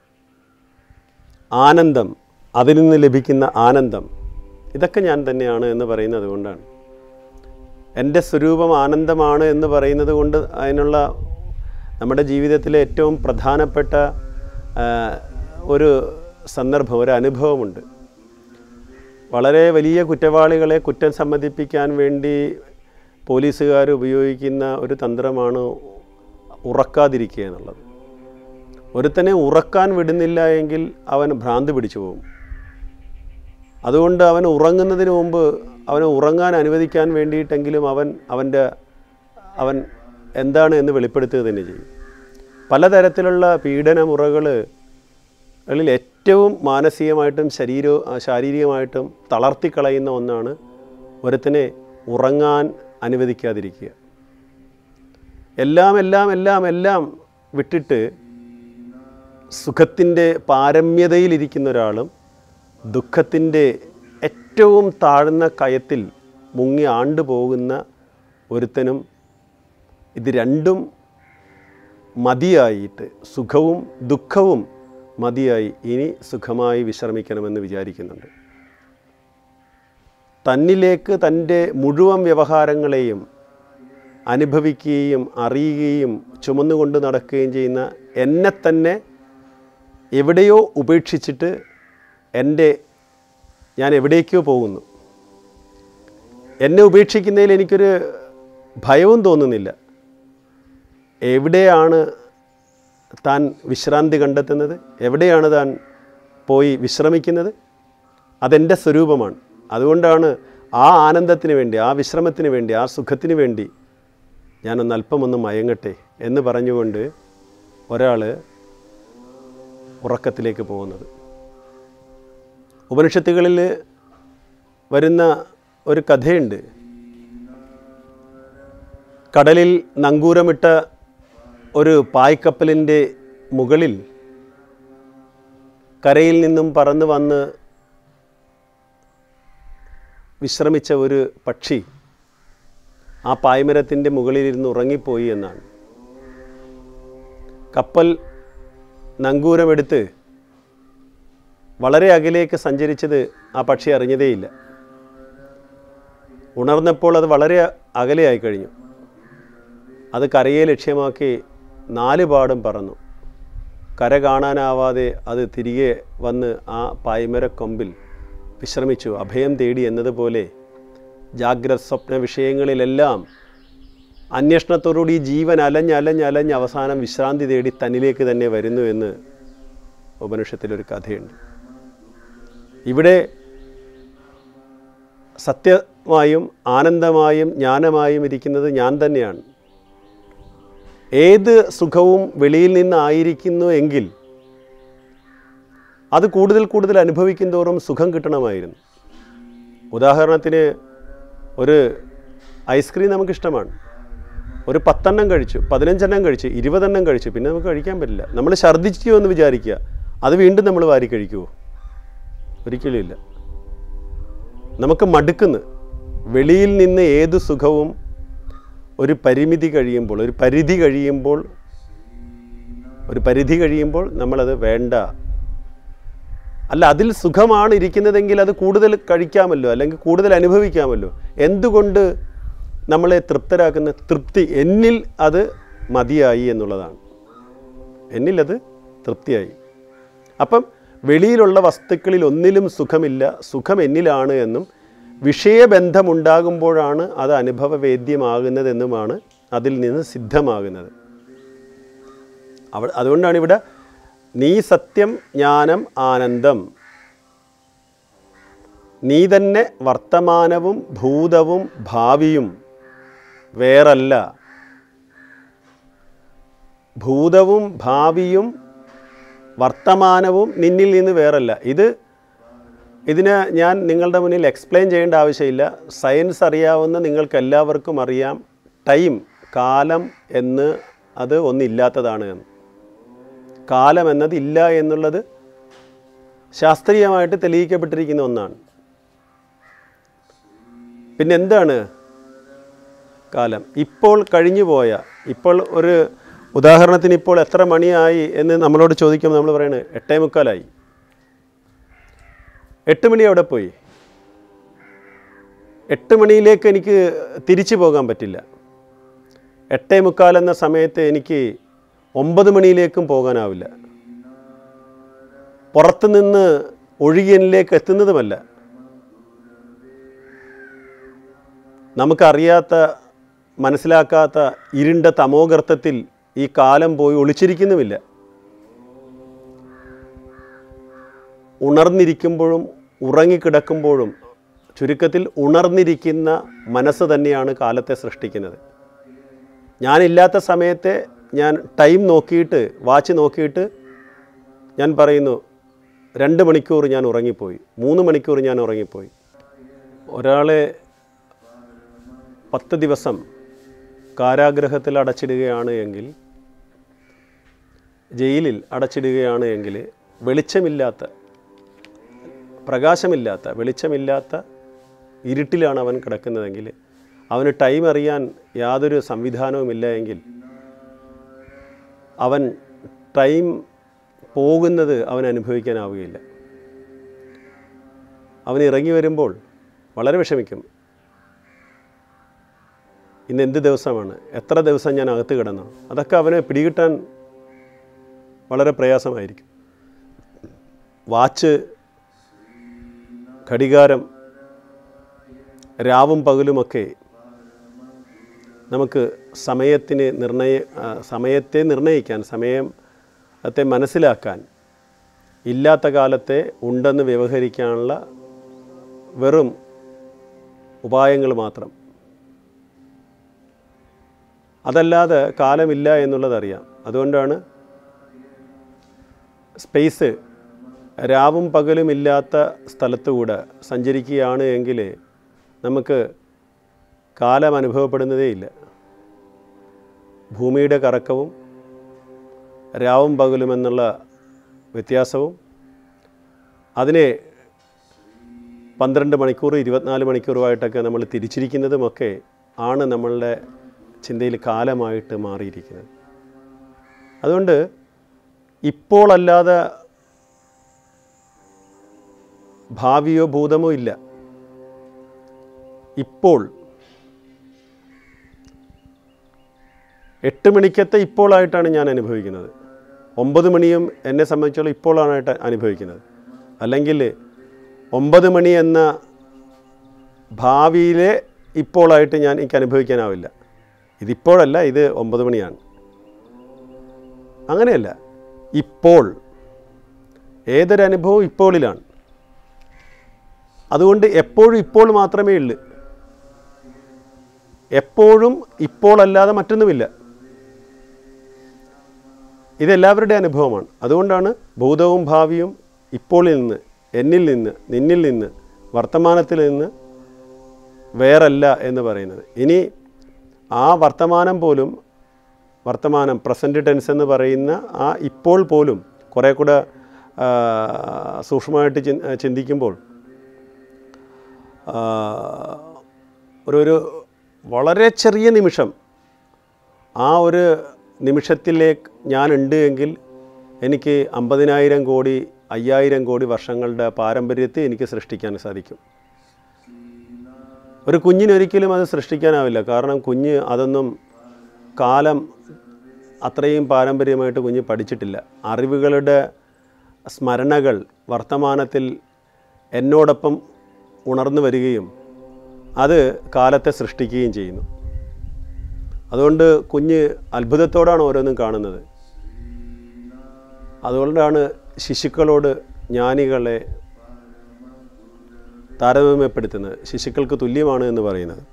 [SPEAKER 1] ആനന്ദം അതിൽ നിന്ന് ലഭിക്കുന്ന ആനന്ദം ഇതൊക്കെ ഞാൻ തന്നെയാണ് എന്ന് പറയുന്നത് കൊണ്ടാണ് എൻ്റെ സ്വരൂപം ആനന്ദമാണ് എന്ന് പറയുന്നത് കൊണ്ട് അതിനുള്ള നമ്മുടെ ജീവിതത്തിലെ ഏറ്റവും പ്രധാനപ്പെട്ട ആ, ഒരു സന്ദർഭം ഒരു അനുഭവമുണ്ട് വളരെ വലിയ കുറ്റവാളികളെ കുറ്റം സമ്മതിപ്പിക്കാൻ വേണ്ടി പോലീസുകാർ ഉപയോഗിക്കുന്ന ഒരു തന്ത്രമാണ് ഉറക്കാതിരിക്കുക എന്നുള്ളത് ഒരുത്തനെ ഉറക്കാൻ വിടുന്നില്ല എങ്കിൽ അവൻ ഭ്രാന്ത് പിടിച്ചു പോകും അതുകൊണ്ട് അവൻ ഉറങ്ങുന്നതിന് മുമ്പ് അവനെ ഉറങ്ങാൻ അനുവദിക്കാൻ വേണ്ടിയിട്ടെങ്കിലും അവൻ അവൻ്റെ അവൻ എന്താണ് എന്ന് വെളിപ്പെടുത്തുക തന്നെ ചെയ്യും പലതരത്തിലുള്ള പീഡനമുറകൾ കളിൽ ഏറ്റവും മാനസികമായിട്ടും ശരീര ശാരീരികമായിട്ടും തളർത്തിക്കളയുന്ന ഒന്നാണ് ഒരുത്തനെ ഉറങ്ങാൻ അനുവദിക്കാതിരിക്കുക എല്ലാം എല്ലാം എല്ലാം എല്ലാം വിട്ടിട്ട് സുഖത്തിൻ്റെ പാരമ്യതയിലിരിക്കുന്ന ഒരാളും ദുഃഖത്തിൻ്റെ ഏറ്റവും താഴ്ന്ന കയത്തിൽ മുങ്ങി ആണ്ടുപോകുന്ന ഒരുത്തനും ഇത് രണ്ടും മതിയായിട്ട് സുഖവും ദുഃഖവും മതിയായി ഇനി സുഖമായി വിശ്രമിക്കണമെന്ന് വിചാരിക്കുന്നുണ്ട് തന്നിലേക്ക് തൻ്റെ മുഴുവൻ വ്യവഹാരങ്ങളെയും അനുഭവിക്കുകയും അറിയുകയും ചുമന്നുകൊണ്ട് നടക്കുകയും ചെയ്യുന്ന എന്നെ തന്നെ എവിടെയോ ഉപേക്ഷിച്ചിട്ട് എൻ്റെ ഞാൻ എവിടേക്കോ പോകുന്നു എന്നെ ഉപേക്ഷിക്കുന്നതിൽ എനിക്കൊരു ഭയവും തോന്നുന്നില്ല എവിടെയാണ് താൻ വിശ്രാന്തി കണ്ടെത്തുന്നത് എവിടെയാണ് താൻ പോയി വിശ്രമിക്കുന്നത് അതെൻ്റെ സ്വരൂപമാണ് അതുകൊണ്ടാണ് ആ ആനന്ദത്തിന് വേണ്ടി ആ വിശ്രമത്തിന് വേണ്ടി ആ സുഖത്തിന് വേണ്ടി ഞാനൊന്ന് അല്പമൊന്ന് മയങ്ങട്ടെ എന്ന് പറഞ്ഞുകൊണ്ട് ഒരാൾ ഉറക്കത്തിലേക്ക് പോകുന്നത് ഉപനിഷത്തുകളിൽ വരുന്ന ഒരു കഥയുണ്ട് കടലിൽ നങ്കൂരമിട്ട ഒരു പായ്ക്കപ്പലിൻ്റെ മുകളിൽ കരയിൽ നിന്നും പറന്ന് വന്ന് വിശ്രമിച്ച ഒരു പക്ഷി ആ പായ്മരത്തിൻ്റെ മുകളിലിരുന്ന് ഉറങ്ങിപ്പോയി എന്നാണ് കപ്പൽ നങ്കൂരമെടുത്ത് വളരെ അകലേക്ക് സഞ്ചരിച്ചത് ആ പക്ഷി അറിഞ്ഞതേയില്ല ഉണർന്നപ്പോൾ അത് വളരെ അകലെയായി കഴിഞ്ഞു അത് കരയെ ലക്ഷ്യമാക്കി നാല് പാടും പറന്നു കര കാണാനാവാതെ അത് തിരികെ വന്ന് ആ പായ്മരക്കൊമ്പിൽ വിശ്രമിച്ചു അഭയം തേടി എന്നതുപോലെ ജാഗ്രത സ്വപ്ന വിഷയങ്ങളിലെല്ലാം അന്വേഷണത്തോടുകൂടി ഈ ജീവൻ അലഞ്ഞ് അലഞ്ഞ് അലഞ്ഞ് അവസാനം വിശ്രാന്തി തേടി തന്നിലേക്ക് തന്നെ വരുന്നു എന്ന് ഉപനിഷത്തിലൊരു കഥയുണ്ട് ഇവിടെ സത്യമായും ആനന്ദമായും ജ്ഞാനമായും ഇരിക്കുന്നത് ഞാൻ തന്നെയാണ് ഏത് സുഖവും വെളിയിൽ നിന്നായിരിക്കുന്നു എങ്കിൽ അത് കൂടുതൽ കൂടുതൽ അനുഭവിക്കും തോറും സുഖം കിട്ടണമായിരുന്നു ഉദാഹരണത്തിന് ഒരു ഐസ്ക്രീം നമുക്കിഷ്ടമാണ് ഒരു പത്തെണ്ണം കഴിച്ചു പതിനഞ്ചെണ്ണം കഴിച്ചു ഇരുപതെണ്ണം കഴിച്ചു പിന്നെ നമുക്ക് കഴിക്കാൻ പറ്റില്ല നമ്മൾ ഛർദ്ദിച്ചു എന്ന് വിചാരിക്കുക അത് വീണ്ടും നമ്മൾ വാരി കഴിക്കുമോ ഒരിക്കലും ഇല്ല നമുക്ക് മടുക്കുന്നു വെളിയിൽ നിന്ന് ഏത് സുഖവും ഒരു പരിമിതി കഴിയുമ്പോൾ ഒരു പരിധി കഴിയുമ്പോൾ ഒരു പരിധി കഴിയുമ്പോൾ നമ്മളത് വേണ്ട അല്ല അതിൽ സുഖമാണ് ഇരിക്കുന്നതെങ്കിൽ അത് കൂടുതൽ കഴിക്കാമല്ലോ അല്ലെങ്കിൽ കൂടുതൽ അനുഭവിക്കാമല്ലോ എന്തുകൊണ്ട് നമ്മളെ തൃപ്തരാക്കുന്ന തൃപ്തി എന്നിൽ അത് മതിയായി എന്നുള്ളതാണ് എന്നിൽ അത് തൃപ്തിയായി അപ്പം വെളിയിലുള്ള വസ്തുക്കളിൽ ഒന്നിലും സുഖമില്ല സുഖം എന്നിലാണ് എന്നും വിഷയബന്ധമുണ്ടാകുമ്പോഴാണ് അത് അനുഭവവേദ്യമാകുന്നതെന്നുമാണ് അതിൽ നിന്ന് സിദ്ധമാകുന്നത് അവ അതുകൊണ്ടാണ് ഇവിടെ നീ സത്യം ജ്ഞാനം ആനന്ദം നീ തന്നെ വർത്തമാനവും ഭൂതവും ഭാവിയും വേറല്ല ഭൂതവും ഭാവിയും വർത്തമാനവും നിന്നിൽ നിന്ന് വേറല്ല ഇത് ഇതിന് ഞാൻ നിങ്ങളുടെ മുന്നിൽ എക്സ്പ്ലെയിൻ ചെയ്യേണ്ട ആവശ്യമില്ല സയൻസ് അറിയാവുന്ന നിങ്ങൾക്ക് എല്ലാവർക്കും അറിയാം ടൈം കാലം എന്ന് അത് ഒന്നില്ലാത്തതാണ് എന്ന് കാലം എന്നത് ഇല്ല എന്നുള്ളത് ശാസ്ത്രീയമായിട്ട് തെളിയിക്കപ്പെട്ടിരിക്കുന്ന ഒന്നാണ് പിന്നെ എന്താണ് കാലം ഇപ്പോൾ കഴിഞ്ഞു പോയ ഇപ്പോൾ ഒരു ഉദാഹരണത്തിന് ഇപ്പോൾ എത്ര മണിയായി എന്ന് നമ്മളോട് ചോദിക്കുമ്പോൾ നമ്മൾ പറയുന്നത് എട്ടേ മുക്കാലായി എട്ട് മണി അവിടെ പോയി എട്ട് മണിയിലേക്ക് എനിക്ക് തിരിച്ചു പോകാൻ പറ്റില്ല എട്ടേ മുക്കാൽ എന്ന സമയത്ത് എനിക്ക് ഒമ്പത് മണിയിലേക്കും പോകാനാവില്ല പുറത്തു നിന്ന് ഒഴുകിയനിലേക്ക് എത്തുന്നതുമല്ല നമുക്കറിയാത്ത മനസ്സിലാക്കാത്ത ഇരുണ്ട തമോഗർത്തത്തിൽ ഈ കാലം പോയി ഒളിച്ചിരിക്കുന്നുമില്ല ഉണർന്നിരിക്കുമ്പോഴും ഉറങ്ങിക്കിടക്കുമ്പോഴും ചുരുക്കത്തിൽ ഉണർന്നിരിക്കുന്ന മനസ്സ് തന്നെയാണ് കാലത്തെ സൃഷ്ടിക്കുന്നത് ഞാനില്ലാത്ത സമയത്തെ ഞാൻ ടൈം നോക്കിയിട്ട് വാച്ച് നോക്കിയിട്ട് ഞാൻ പറയുന്നു രണ്ട് മണിക്കൂർ ഞാൻ ഉറങ്ങിപ്പോയി മൂന്ന് മണിക്കൂർ ഞാൻ ഉറങ്ങിപ്പോയി ഒരാളെ പത്ത് ദിവസം കാരാഗ്രഹത്തിൽ അടച്ചിടുകയാണ് എങ്കിൽ ജയിലിൽ അടച്ചിടുകയാണ് എങ്കിൽ വെളിച്ചമില്ലാത്ത പ്രകാശമില്ലാത്ത വെളിച്ചമില്ലാത്ത ഇരുട്ടിലാണ് അവൻ കിടക്കുന്നതെങ്കിൽ അവന് ടൈം അറിയാൻ യാതൊരു സംവിധാനവുമില്ല എങ്കിൽ അവൻ ടൈം പോകുന്നത് അവൻ അനുഭവിക്കാനാവുകയില്ല അവൻ ഇറങ്ങി വരുമ്പോൾ വളരെ വിഷമിക്കും ഇന്ന് എന്ത് ദിവസമാണ് എത്ര ദിവസം ഞാൻ അകത്ത് കിടന്നു അതൊക്കെ അവനെ പിടികിട്ടാൻ വളരെ പ്രയാസമായിരിക്കും വാച്ച് ഘടികാരം രാവും പകലുമൊക്കെ നമുക്ക് സമയത്തിന് നിർണയ ആ, സമയത്തെ നിർണയിക്കാൻ സമയത്തെ മനസ്സിലാക്കാൻ ഇല്ലാത്ത കാലത്തെ ഉണ്ടെന്ന് വ്യവഹരിക്കാനുള്ള വെറും ഉപായങ്ങൾ മാത്രം അതല്ലാതെ കാലമില്ല എന്നുള്ളതറിയാം അതുകൊണ്ടാണ് സ്പേസ് രാവും പകലും ഇല്ലാത്ത സ്ഥലത്തുകൂടെ സഞ്ചരിക്കുകയാണ് എങ്കിൽ നമുക്ക് കാലം അനുഭവപ്പെടുന്നതേയില്ല ഭൂമിയുടെ കറക്കവും രാവും പകലും എന്നുള്ള വ്യത്യാസവും അതിനെ പന്ത്രണ്ട് മണിക്കൂർ ഇരുപത്തിനാല് മണിക്കൂറുമായിട്ടൊക്കെ നമ്മൾ തിരിച്ചിരിക്കുന്നതുമൊക്കെ ആണ് നമ്മളുടെ ചിന്തയിൽ കാലമായിട്ട് മാറിയിരിക്കുന്നത് അതുകൊണ്ട് ഇപ്പോൾ അല്ലാതെ ഭാവിയോ ഭൂതമോ ഇല്ല ഇപ്പോൾ എട്ട് മണിക്കത്തെ ഇപ്പോളായിട്ടാണ് ഞാൻ അനുഭവിക്കുന്നത് ഒമ്പത് മണിയും എന്നെ സംബന്ധിച്ചോളം ഇപ്പോഴാണായിട്ട് അനുഭവിക്കുന്നത് അല്ലെങ്കിൽ ഒമ്പത് മണി എന്ന ഭാവിയിലെ ഇപ്പോളായിട്ട് ഞാൻ എനിക്ക് അനുഭവിക്കാനാവില്ല ഇതിപ്പോഴല്ല ഇത് ഒമ്പത് മണിയാണ് അങ്ങനെയല്ല ഇപ്പോൾ ഏതൊരനുഭവവും ഇപ്പോളിലാണ് അതുകൊണ്ട് എപ്പോഴും ഇപ്പോൾ മാത്രമേ ഉള്ളൂ എപ്പോഴും ഇപ്പോഴല്ലാതെ മറ്റൊന്നുമില്ല ഇതെല്ലാവരുടെ അനുഭവമാണ് അതുകൊണ്ടാണ് ഭൂതവും ഭാവിയും ഇപ്പോളിൽ നിന്ന് എന്നിൽ നിന്ന് നിന്നിൽ നിന്ന് വർത്തമാനത്തിൽ നിന്ന് വേറല്ല എന്ന് പറയുന്നത് ഇനി ആ വർത്തമാനം പോലും വർത്തമാനം പ്രസൻറ്റ് ടെൻസ് എന്ന് പറയുന്ന ആ ഇപ്പോൾ പോലും കുറേ കൂടെ ആ, സൂക്ഷ്മമായിട്ട് ചിൻ- ചിന്തിക്കുമ്പോൾ ആ, ഒരു ഒരു വളരെ ചെറിയ നിമിഷം ആ ഒരു നിമിഷത്തിലേക്ക് ഞാനുണ്ട് എങ്കിൽ എനിക്ക് അമ്പതിനായിരം കോടി അയ്യായിരം കോടി വർഷങ്ങളുടെ പാരമ്പര്യത്തെ എനിക്ക് സൃഷ്ടിക്കാൻ സാധിക്കും ഒരു കുഞ്ഞിനൊരിക്കലും അത് സൃഷ്ടിക്കാനാവില്ല കാരണം കുഞ്ഞ് അതൊന്നും കാലം അത്രയും പാരമ്പര്യമായിട്ട് കുഞ്ഞ് പഠിച്ചിട്ടില്ല അറിവുകളുടെ സ്മരണകൾ വർത്തമാനത്തിൽ എന്നോടൊപ്പം ഉണർന്നു വരികയും അത് കാലത്തെ സൃഷ്ടിക്കുകയും ചെയ്യുന്നു അതുകൊണ്ട് കുഞ്ഞ് അത്ഭുതത്തോടാണ് ഓരോന്നും കാണുന്നത് അതുകൊണ്ടാണ് ശിശുക്കളോട് ജ്ഞാനികളെ താരതമ്യപ്പെടുത്തുന്നത് ശിശുക്കൾക്ക് തുല്യമാണ് എന്ന് പറയുന്നത്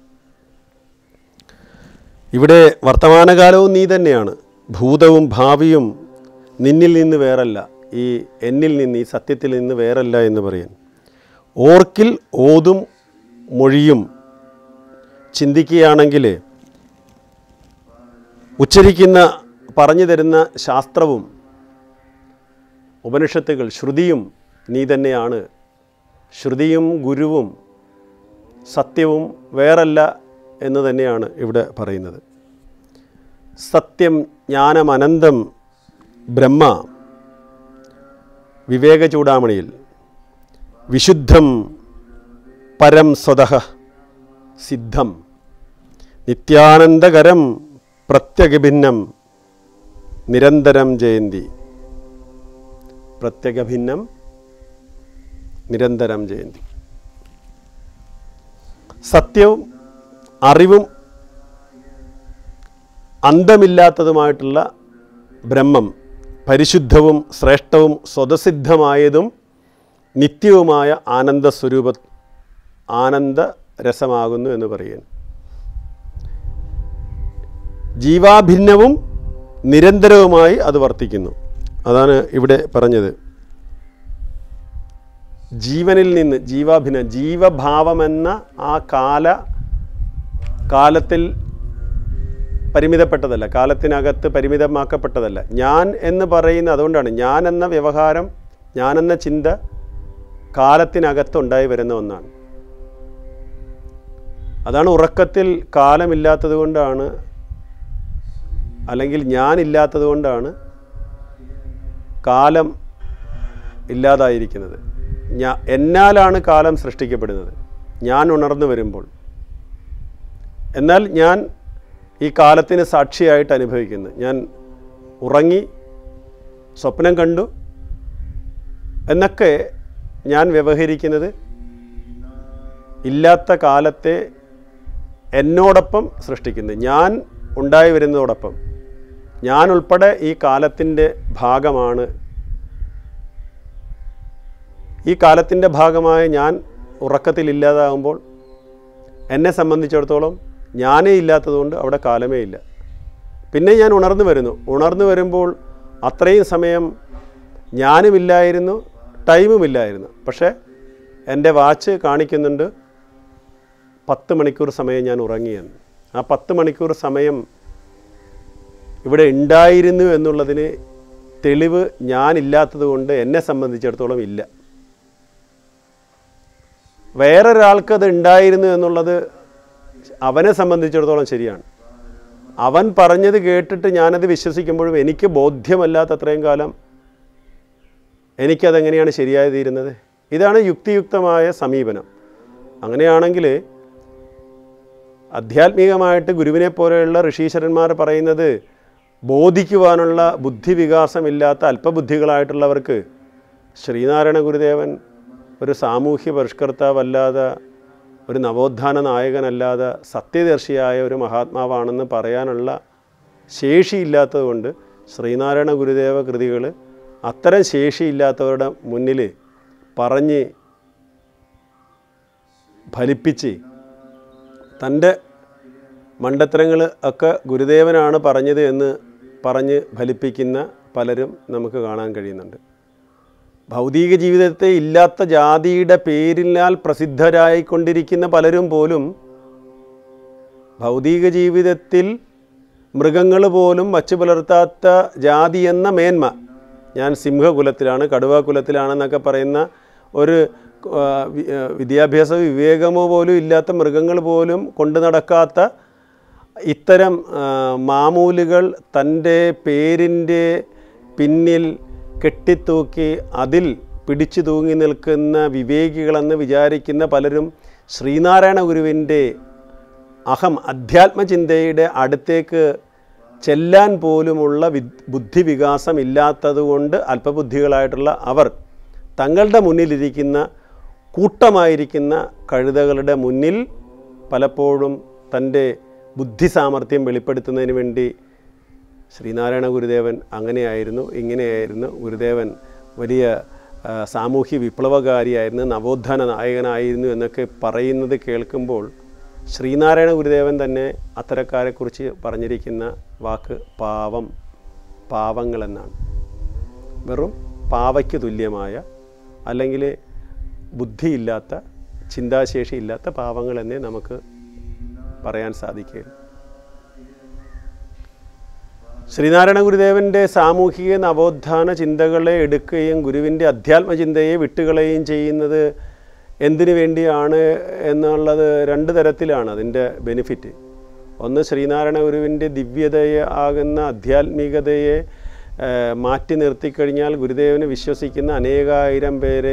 [SPEAKER 1] ഇവിടെ വർത്തമാനകാലവും നീ തന്നെയാണ് ഭൂതവും ഭാവിയും നിന്നിൽ നിന്ന് വേറല്ല ഈ എന്നിൽ നിന്ന് ഈ സത്യത്തിൽ നിന്ന് വേറല്ല എന്ന് പറയാൻ ഓർക്കിൽ ഓതും മൊഴിയും ചിന്തിക്കുകയാണെങ്കിൽ ഉച്ചരിക്കുന്ന പറഞ്ഞു തരുന്ന ശാസ്ത്രവും ഉപനിഷത്തുകൾ ശ്രുതിയും നീ തന്നെയാണ് ശ്രുതിയും ഗുരുവും സത്യവും വേറല്ല എന്ന് തന്നെയാണ് ഇവിടെ പറയുന്നത് സത്യം ജ്ഞാനമനന്തം ബ്രഹ്മ വിവേക ചൂടാമണിയിൽ വിശുദ്ധം പരം സ്വതഃ സിദ്ധം നിത്യാനന്ദകരം പ്രത്യഗഭിന്നം നിരന്തരം ജയന്തി പ്രത്യഗഭിന്നം നിരന്തരം ജയന്തി സത്യവും അറിവും അന്തമില്ലാത്തതുമായിട്ടുള്ള ബ്രഹ്മം പരിശുദ്ധവും ശ്രേഷ്ഠവും സ്വതസിദ്ധമായതും നിത്യവുമായ ആനന്ദ സ്വരൂപ ആനന്ദ രസമാകുന്നു എന്ന് പറയുന്നു ജീവാഭിന്നവും നിരന്തരവുമായി അത് വർത്തിക്കുന്നു അതാണ് ഇവിടെ പറഞ്ഞത് ജീവനിൽ നിന്ന് ജീവാഭിന്ന ജീവഭാവമെന്ന ആ കാല കാലത്തിൽ പരിമിതപ്പെട്ടതല്ല കാലത്തിനകത്ത് പരിമിതമാക്കപ്പെട്ടതല്ല ഞാൻ എന്ന് പറയുന്ന അതുകൊണ്ടാണ് ഞാൻ എന്ന വ്യവഹാരം ഞാൻ എന്ന ചിന്ത കാലത്തിനകത്തുണ്ടായി വരുന്ന ഒന്നാണ് അതാണ് ഉറക്കത്തിൽ കാലമില്ലാത്തത് കൊണ്ടാണ് അല്ലെങ്കിൽ ഞാനില്ലാത്തത് കൊണ്ടാണ് കാലം ഇല്ലാതായിരിക്കുന്നത് ഞാ എന്നാലാണ് കാലം സൃഷ്ടിക്കപ്പെടുന്നത് ഞാൻ ഉണർന്നു വരുമ്പോൾ എന്നാൽ ഞാൻ ഈ കാലത്തിന് സാക്ഷിയായിട്ട് അനുഭവിക്കുന്നു ഞാൻ ഉറങ്ങി സ്വപ്നം കണ്ടു എന്നൊക്കെ ഞാൻ വ്യവഹരിക്കുന്നത് ഇല്ലാത്ത കാലത്തെ എന്നോടൊപ്പം സൃഷ്ടിക്കുന്നു ഞാൻ ഉണ്ടായി വരുന്നതോടൊപ്പം ഞാൻ ഉൾപ്പെടെ ഈ കാലത്തിൻ്റെ ഭാഗമാണ് ഈ കാലത്തിൻ്റെ ഭാഗമായ ഞാൻ ഉറക്കത്തിൽ ഇല്ലാതാകുമ്പോൾ എന്നെ സംബന്ധിച്ചിടത്തോളം ഞാനേ ഇല്ലാത്തതുകൊണ്ട് അവിടെ കാലമേ ഇല്ല പിന്നെ ഞാൻ ഉണർന്നു വരുന്നു ഉണർന്നു വരുമ്പോൾ അത്രയും സമയം ഞാനുമില്ലായിരുന്നു ടൈമുമില്ലായിരുന്നു പക്ഷേ എൻ്റെ വാച്ച് കാണിക്കുന്നുണ്ട് പത്ത് മണിക്കൂർ സമയം ഞാൻ ഉറങ്ങിയെന്ന് ആ പത്ത് മണിക്കൂർ സമയം ഇവിടെ ഉണ്ടായിരുന്നു എന്നുള്ളതിന് തെളിവ് ഞാനില്ലാത്തത് കൊണ്ട് എന്നെ സംബന്ധിച്ചിടത്തോളം ഇല്ല വേറൊരാൾക്ക് അത് ഉണ്ടായിരുന്നു എന്നുള്ളത് അവനെ സംബന്ധിച്ചിടത്തോളം ശരിയാണ് അവൻ പറഞ്ഞത് കേട്ടിട്ട് ഞാനത് വിശ്വസിക്കുമ്പോഴും എനിക്ക് ബോധ്യമല്ലാത്തത്രയും കാലം എനിക്കതെങ്ങനെയാണ് ശരിയായി തീരുന്നത് ഇതാണ് യുക്തിയുക്തമായ സമീപനം അങ്ങനെയാണെങ്കിൽ ആധ്യാത്മികമായിട്ട് ഗുരുവിനെ പോലെയുള്ള ഋഷീശ്വരന്മാർ പറയുന്നത് ബോധിക്കുവാനുള്ള ബുദ്ധിവികാസമില്ലാത്ത അല്പബുദ്ധികളായിട്ടുള്ളവർക്ക് ശ്രീനാരായണ ഗുരുദേവൻ ഒരു സാമൂഹ്യ പരിഷ്കർത്താവല്ലാതെ ഒരു നവോത്ഥാന നായകനല്ലാതെ സത്യദർശിയായ ഒരു മഹാത്മാവാണെന്ന് പറയാനുള്ള ശേഷിയില്ലാത്തതുകൊണ്ട് ശ്രീനാരായണ ഗുരുദേവ കൃതികൾ അത്തരം ശേഷിയില്ലാത്തവരുടെ മുന്നിൽ പറഞ്ഞ് ഫലിപ്പിച്ച് തൻ്റെ മണ്ടത്തരങ്ങൾ ഒക്കെ ഗുരുദേവനാണ് പറഞ്ഞത് എന്ന് പറഞ്ഞ് ഫലിപ്പിക്കുന്ന പലരും നമുക്ക് കാണാൻ കഴിയുന്നുണ്ട് ഭൗതിക ജീവിതത്തെ ഇല്ലാത്ത ജാതിയുടെ പേരിനാൽ പ്രസിദ്ധരായിക്കൊണ്ടിരിക്കുന്ന പലരും പോലും ഭൗതിക ജീവിതത്തിൽ മൃഗങ്ങൾ പോലും വച്ചു പുലർത്താത്ത ജാതി എന്ന മേന്മ ഞാൻ സിംഹകുലത്തിലാണ് കടുവ കുലത്തിലാണെന്നൊക്കെ പറയുന്ന ഒരു ആ, വി- ആ, വിദ്യാഭ്യാസ വിവേകമോ പോലും ഇല്ലാത്ത മൃഗങ്ങൾ പോലും കൊണ്ടു നടക്കാത്ത ഇത്തരം ആ, മാമൂലുകൾ തൻ്റെ പേരിൻ്റെ പിന്നിൽ കെട്ടിത്തൂക്കി അതിൽ പിടിച്ചു തൂങ്ങി നിൽക്കുന്ന വിവേകികളെന്ന് വിചാരിക്കുന്ന പലരും ശ്രീനാരായണ ഗുരുവിൻ്റെ അഹം അധ്യാത്മചിന്തയുടെ അടുത്തേക്ക് ചെല്ലാൻ പോലുമുള്ള വി ബുദ്ധിവികാസം ഇല്ലാത്തതുകൊണ്ട് അല്പബുദ്ധികളായിട്ടുള്ള അവർ തങ്ങളുടെ മുന്നിലിരിക്കുന്ന കൂട്ടമായിരിക്കുന്ന കഴുതകളുടെ മുന്നിൽ പലപ്പോഴും തൻ്റെ ബുദ്ധി സാമർഥ്യം വെളിപ്പെടുത്തുന്നതിന് വേണ്ടി ശ്രീനാരായണ ഗുരുദേവൻ അങ്ങനെയായിരുന്നു ഇങ്ങനെയായിരുന്നു ഗുരുദേവൻ വലിയ ആ, സാമൂഹ്യ വിപ്ലവകാരിയായിരുന്നു നവോത്ഥാന നായകനായിരുന്നു എന്നൊക്കെ പറയുന്നത് കേൾക്കുമ്പോൾ ശ്രീനാരായണ ഗുരുദേവൻ തന്നെ അത്തരക്കാരെക്കുറിച്ച് പറഞ്ഞിരിക്കുന്ന വാക്ക് പാവം പാവങ്ങളെന്നാണ് വെറും പാവയ്ക്ക് തുല്യമായ അല്ലെങ്കിൽ ബുദ്ധിയില്ലാത്ത ചിന്താശേഷിയില്ലാത്ത പാവങ്ങളെന്നേ നമുക്ക് പറയാൻ സാധിക്കുകയുള്ളൂ ശ്രീനാരായണ ഗുരുദേവൻ്റെ സാമൂഹിക നവോത്ഥാന ചിന്തകളെ എടുക്കുകയും ഗുരുവിൻ്റെ അധ്യാത്മചിന്തയെ വിട്ടുകളയുകയും ചെയ്യുന്നത് എന്തിനു വേണ്ടിയാണ് എന്നുള്ളത് രണ്ട് തരത്തിലാണ് അതിൻ്റെ ബെനിഫിറ്റ് ഒന്ന് ശ്രീനാരായണ ഗുരുവിൻ്റെ ദിവ്യതയെ ആകുന്ന ആധ്യാത്മികതയെ ഏഹ്, മാറ്റി നിർത്തിക്കഴിഞ്ഞാൽ ഗുരുദേവന് വിശ്വസിക്കുന്ന അനേകായിരം പേരെ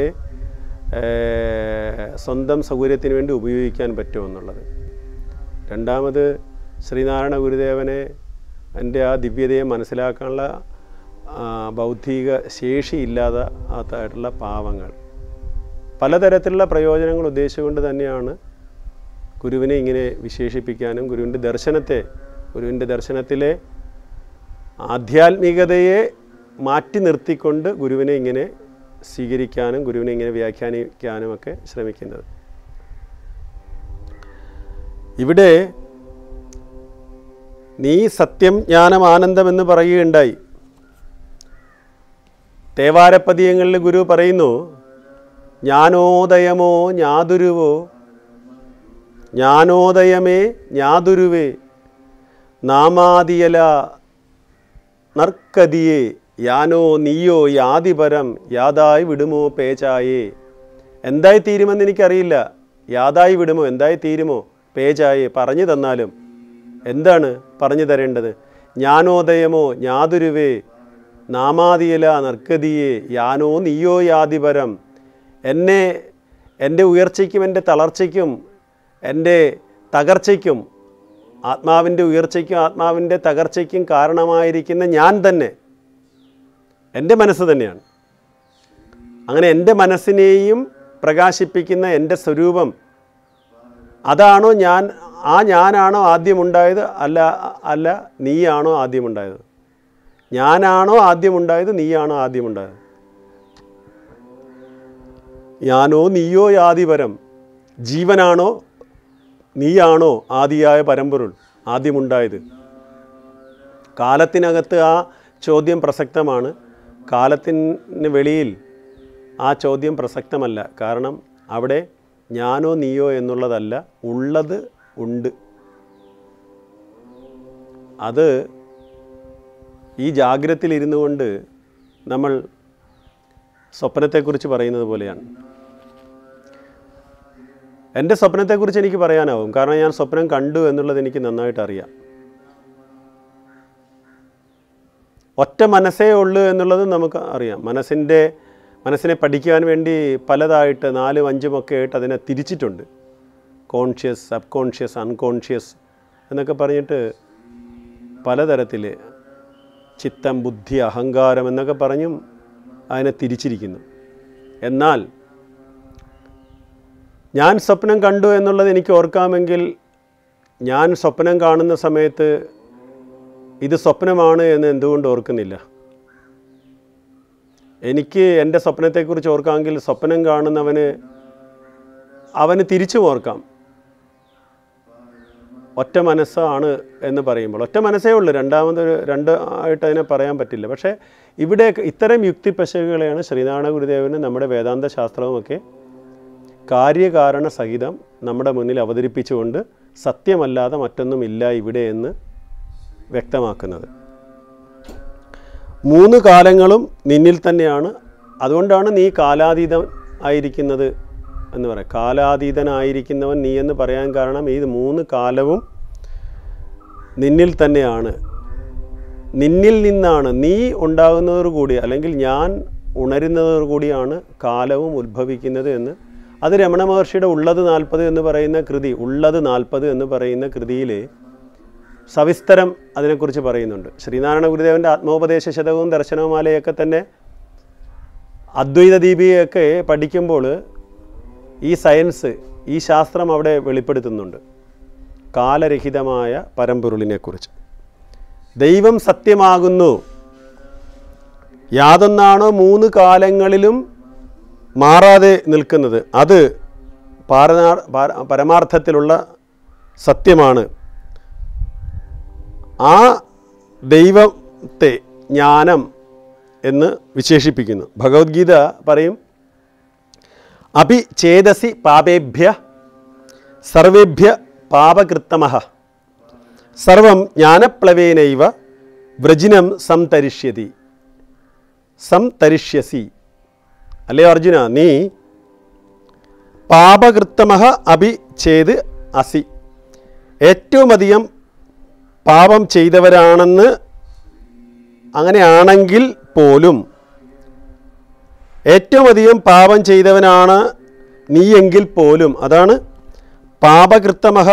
[SPEAKER 1] ഏഹ്, സ്വന്തം സൗകര്യത്തിന് വേണ്ടി ഉപയോഗിക്കാൻ പറ്റുമെന്നുള്ളത് രണ്ടാമത് ശ്രീനാരായണ ഗുരുദേവനെ എൻ്റെ ആ ദിവ്യതയെ മനസ്സിലാക്കാനുള്ള ആ, ബൗദ്ധിക ശേഷിയില്ലാതെ ആയിട്ടുള്ള പാവങ്ങൾ പലതരത്തിലുള്ള പ്രയോജനങ്ങൾ ഉദ്ദേശിച്ചുകൊണ്ട് തന്നെയാണ് ഗുരുവിനെ ഇങ്ങനെ വിശേഷിപ്പിക്കാനും ഗുരുവിൻ്റെ ദർശനത്തെ ഗുരുവിൻ്റെ ദർശനത്തിലെ ആധ്യാത്മികതയെ മാറ്റി നിർത്തിക്കൊണ്ട് ഗുരുവിനെ ഇങ്ങനെ സ്വീകരിക്കാനും ഗുരുവിനെ ഇങ്ങനെ വ്യാഖ്യാനിക്കാനും ഒക്കെ ശ്രമിക്കുന്നത് ഇവിടെ നീ സത്യം ജ്ഞാനം ആനന്ദം എന്ന് പറയുകയുണ്ടായി തേവാരപ്പതിയങ്ങളിൽ ഗുരു പറയുന്നു ജ്ഞാനോദയമോ ഞാതുരുവോ ജ്ഞാനോദയമേ ഞാതുരുവേ നാമാദിയല നർക്കതിയെ യാനോ നീയോ യാതിപരം യാതായി വിടുമോ പേച്ചായേ എന്തായി തീരുമെന്ന് എനിക്കറിയില്ല യാതായി വിടുമോ എന്തായി തീരുമോ പേച്ചായേ പറഞ്ഞു തന്നാലും എന്താണ് പറഞ്ഞു തരേണ്ടത് ജ്ഞാനോദയമോ ഞാതുരുവേ നാമാദിയല നർക്കതിയെ യാനോ നീയോ യാതിപരം എന്നെ എൻ്റെ ഉയർച്ചയ്ക്കും എൻ്റെ തളർച്ചയ്ക്കും എൻ്റെ തകർച്ചയ്ക്കും ആത്മാവിൻ്റെ ഉയർച്ചയ്ക്കും ആത്മാവിൻ്റെ തകർച്ചയ്ക്കും കാരണമായിരിക്കുന്ന ഞാൻ തന്നെ എൻ്റെ മനസ്സ് തന്നെയാണ് അങ്ങനെ എൻ്റെ മനസ്സിനെയും പ്രകാശിപ്പിക്കുന്ന എൻ്റെ സ്വരൂപം അതാണോ ഞാൻ ആ ഞാനാണോ ആദ്യമുണ്ടായത് അല്ല അല്ല നീയാണോ ആദ്യമുണ്ടായത് ഞാനാണോ ആദ്യമുണ്ടായത് നീയാണോ ആദ്യമുണ്ടായത് ഞാനോ നീയോ യാതിപരം ജീവനാണോ നീയാണോ ആദിയായ പരമ്പൊരുൾ ആദ്യമുണ്ടായത് കാലത്തിനകത്ത് ആ ചോദ്യം പ്രസക്തമാണ് കാലത്തിന് വെളിയിൽ ആ ചോദ്യം പ്രസക്തമല്ല കാരണം അവിടെ ഞാനോ നീയോ എന്നുള്ളതല്ല ഉള്ളത് ഉണ്ട് അത് ഈ ജാഗ്രതയിൽ ഇരുന്നു കൊണ്ട് നമ്മൾ സ്വപ്നത്തെക്കുറിച്ച് പറയുന്നത് പോലെയാണ് എൻ്റെ സ്വപ്നത്തെക്കുറിച്ച് എനിക്ക് പറയാനാവും കാരണം ഞാൻ സ്വപ്നം കണ്ടു എന്നുള്ളത് എനിക്ക് നന്നായിട്ട് അറിയാം ഒറ്റ മനസ്സേ ഉള്ളൂ എന്നുള്ളത് നമുക്ക് അറിയാം മനസ്സിൻ്റെ മനസ്സിനെ പഠിക്കാൻ വേണ്ടി പലതായിട്ട് നാലും അഞ്ചും ഒക്കെ ആയിട്ട് അതിനെ തിരിച്ചിട്ടുണ്ട് കോൺഷ്യസ് സബ് കോൺഷ്യസ് അൺകോൺഷ്യസ് എന്നൊക്കെ പറഞ്ഞിട്ട് പലതരത്തിൽ ചിത്തം ബുദ്ധി അഹങ്കാരം എന്നൊക്കെ പറഞ്ഞും അതിനെ തിരിച്ചിരിക്കുന്നു എന്നാൽ ഞാൻ സ്വപ്നം കണ്ടു എന്നുള്ളത് എനിക്ക് ഓർക്കാമെങ്കിൽ ഞാൻ സ്വപ്നം കാണുന്ന സമയത്ത് ഇത് സ്വപ്നമാണ് എന്ന് എന്തുകൊണ്ട് ഓർക്കുന്നില്ല എനിക്ക് എൻ്റെ സ്വപ്നത്തെക്കുറിച്ച് ഓർക്കാമെങ്കിൽ സ്വപ്നം കാണുന്നവന് അവന് തിരിച്ചും ഓർക്കാം ഒറ്റ മനസ്സാണ് എന്ന് പറയുമ്പോൾ ഒറ്റ മനസ്സേ ഉള്ളൂ രണ്ടാമതൊരു രണ്ട് ആയിട്ട് അതിനെ പറയാൻ പറ്റില്ല പക്ഷേ ഇവിടെ ഇത്തരം യുക്തിപ്പശകുകളെയാണ് ശ്രീനാരായണ ഗുരുദേവന് നമ്മുടെ വേദാന്ത ശാസ്ത്രവുമൊക്കെ കാര്യകാരണ സഹിതം നമ്മുടെ മുന്നിൽ അവതരിപ്പിച്ചുകൊണ്ട് സത്യമല്ലാതെ മറ്റൊന്നുമില്ല ഇവിടെ എന്ന് വ്യക്തമാക്കുന്നത് മൂന്ന് കാലങ്ങളും നിന്നിൽ തന്നെയാണ് അതുകൊണ്ടാണ് നീ കാലാതീതം ആയിരിക്കുന്നത് എന്ന് പറയാം കാലാതീതനായിരിക്കുന്നവൻ നീ എന്ന് പറയാൻ കാരണം ഈ മൂന്ന് കാലവും നിന്നിൽ തന്നെയാണ് നിന്നിൽ നിന്നാണ് നീ ഉണ്ടാകുന്നതോടുകൂടി അല്ലെങ്കിൽ ഞാൻ ഉണരുന്നതോടുകൂടിയാണ് കാലവും ഉത്ഭവിക്കുന്നത് എന്ന് അത് രമണ മഹർഷിയുടെ ഉള്ളത് നാൽപ്പത് എന്ന് പറയുന്ന കൃതി ഉള്ളത് നാൽപ്പത് എന്ന് പറയുന്ന കൃതിയിൽ സവിസ്തരം അതിനെക്കുറിച്ച് പറയുന്നുണ്ട് ശ്രീനാരായണ ഗുരുദേവൻ്റെ ആത്മോപദേശ ശതകവും ദർശനമാലയൊക്കെ തന്നെ അദ്വൈത ദീപികയൊക്കെ പഠിക്കുമ്പോൾ ഈ സയൻസ് ഈ ശാസ്ത്രം അവിടെ വെളിപ്പെടുത്തുന്നുണ്ട് കാലരഹിതമായ പരമ്പൊരുളിനെക്കുറിച്ച് ദൈവം സത്യമാകുന്നു യാതൊന്നാണോ മൂന്ന് കാലങ്ങളിലും മാറാതെ നിൽക്കുന്നത് അത് പാരനാ പാര- പരമാർത്ഥത്തിലുള്ള സത്യമാണ് ആ ദൈവത്തെ ജ്ഞാനം എന്ന് വിശേഷിപ്പിക്കുന്നു ഭഗവത്ഗീത പറയും അപി ചേതസി പാപേഭ്യ സർവേഭ്യ പാപകൃത്തമഹ സർവം ജ്ഞാനപ്ലവേനൈവ വ്രജിനം സംതരിഷ്യതി സംതരിഷ്യസി അല്ലയോ അർജുന നീ പാപകൃത്തമഹ അഭി ചേത് അസി ഏറ്റവും അധികം പാപം ചെയ്തവരാണെന്ന് അങ്ങനെയാണെങ്കിൽ പോലും ഏറ്റവും അധികം പാപം ചെയ്തവനാണ് നീയെങ്കിൽ പോലും അതാണ് പാപകൃത്തമഹ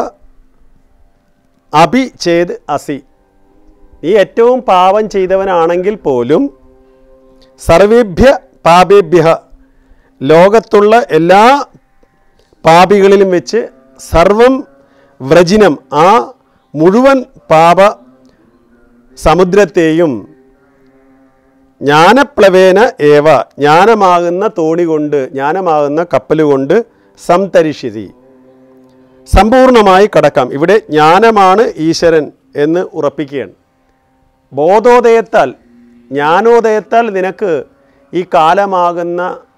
[SPEAKER 1] അഭി ചേത് അസി നീ ഏറ്റവും പാപം ചെയ്തവനാണെങ്കിൽ പോലും സർവേഭ്യ പാപേഭ്യ ലോകത്തുള്ള എല്ലാ പാപികളിലും വെച്ച് സർവം വ്രജിനം ആ മുഴുവൻ പാപ സമുദ്രത്തെയും ജ്ഞാനപ്ലവേന ഏവ ജ്ഞാനമാകുന്ന തോണി കൊണ്ട് ജ്ഞാനമാകുന്ന കപ്പൽ കൊണ്ട് സംതരിഷ്യതി സമ്പൂർണമായി കടക്കാം ഇവിടെ ജ്ഞാനമാണ് ഈശ്വരൻ എന്ന് ഉറപ്പിക്കുകയാണ് ബോധോദയത്താൽ ജ്ഞാനോദയത്താൽ നിനക്ക് ഈ കാലമാകുന്ന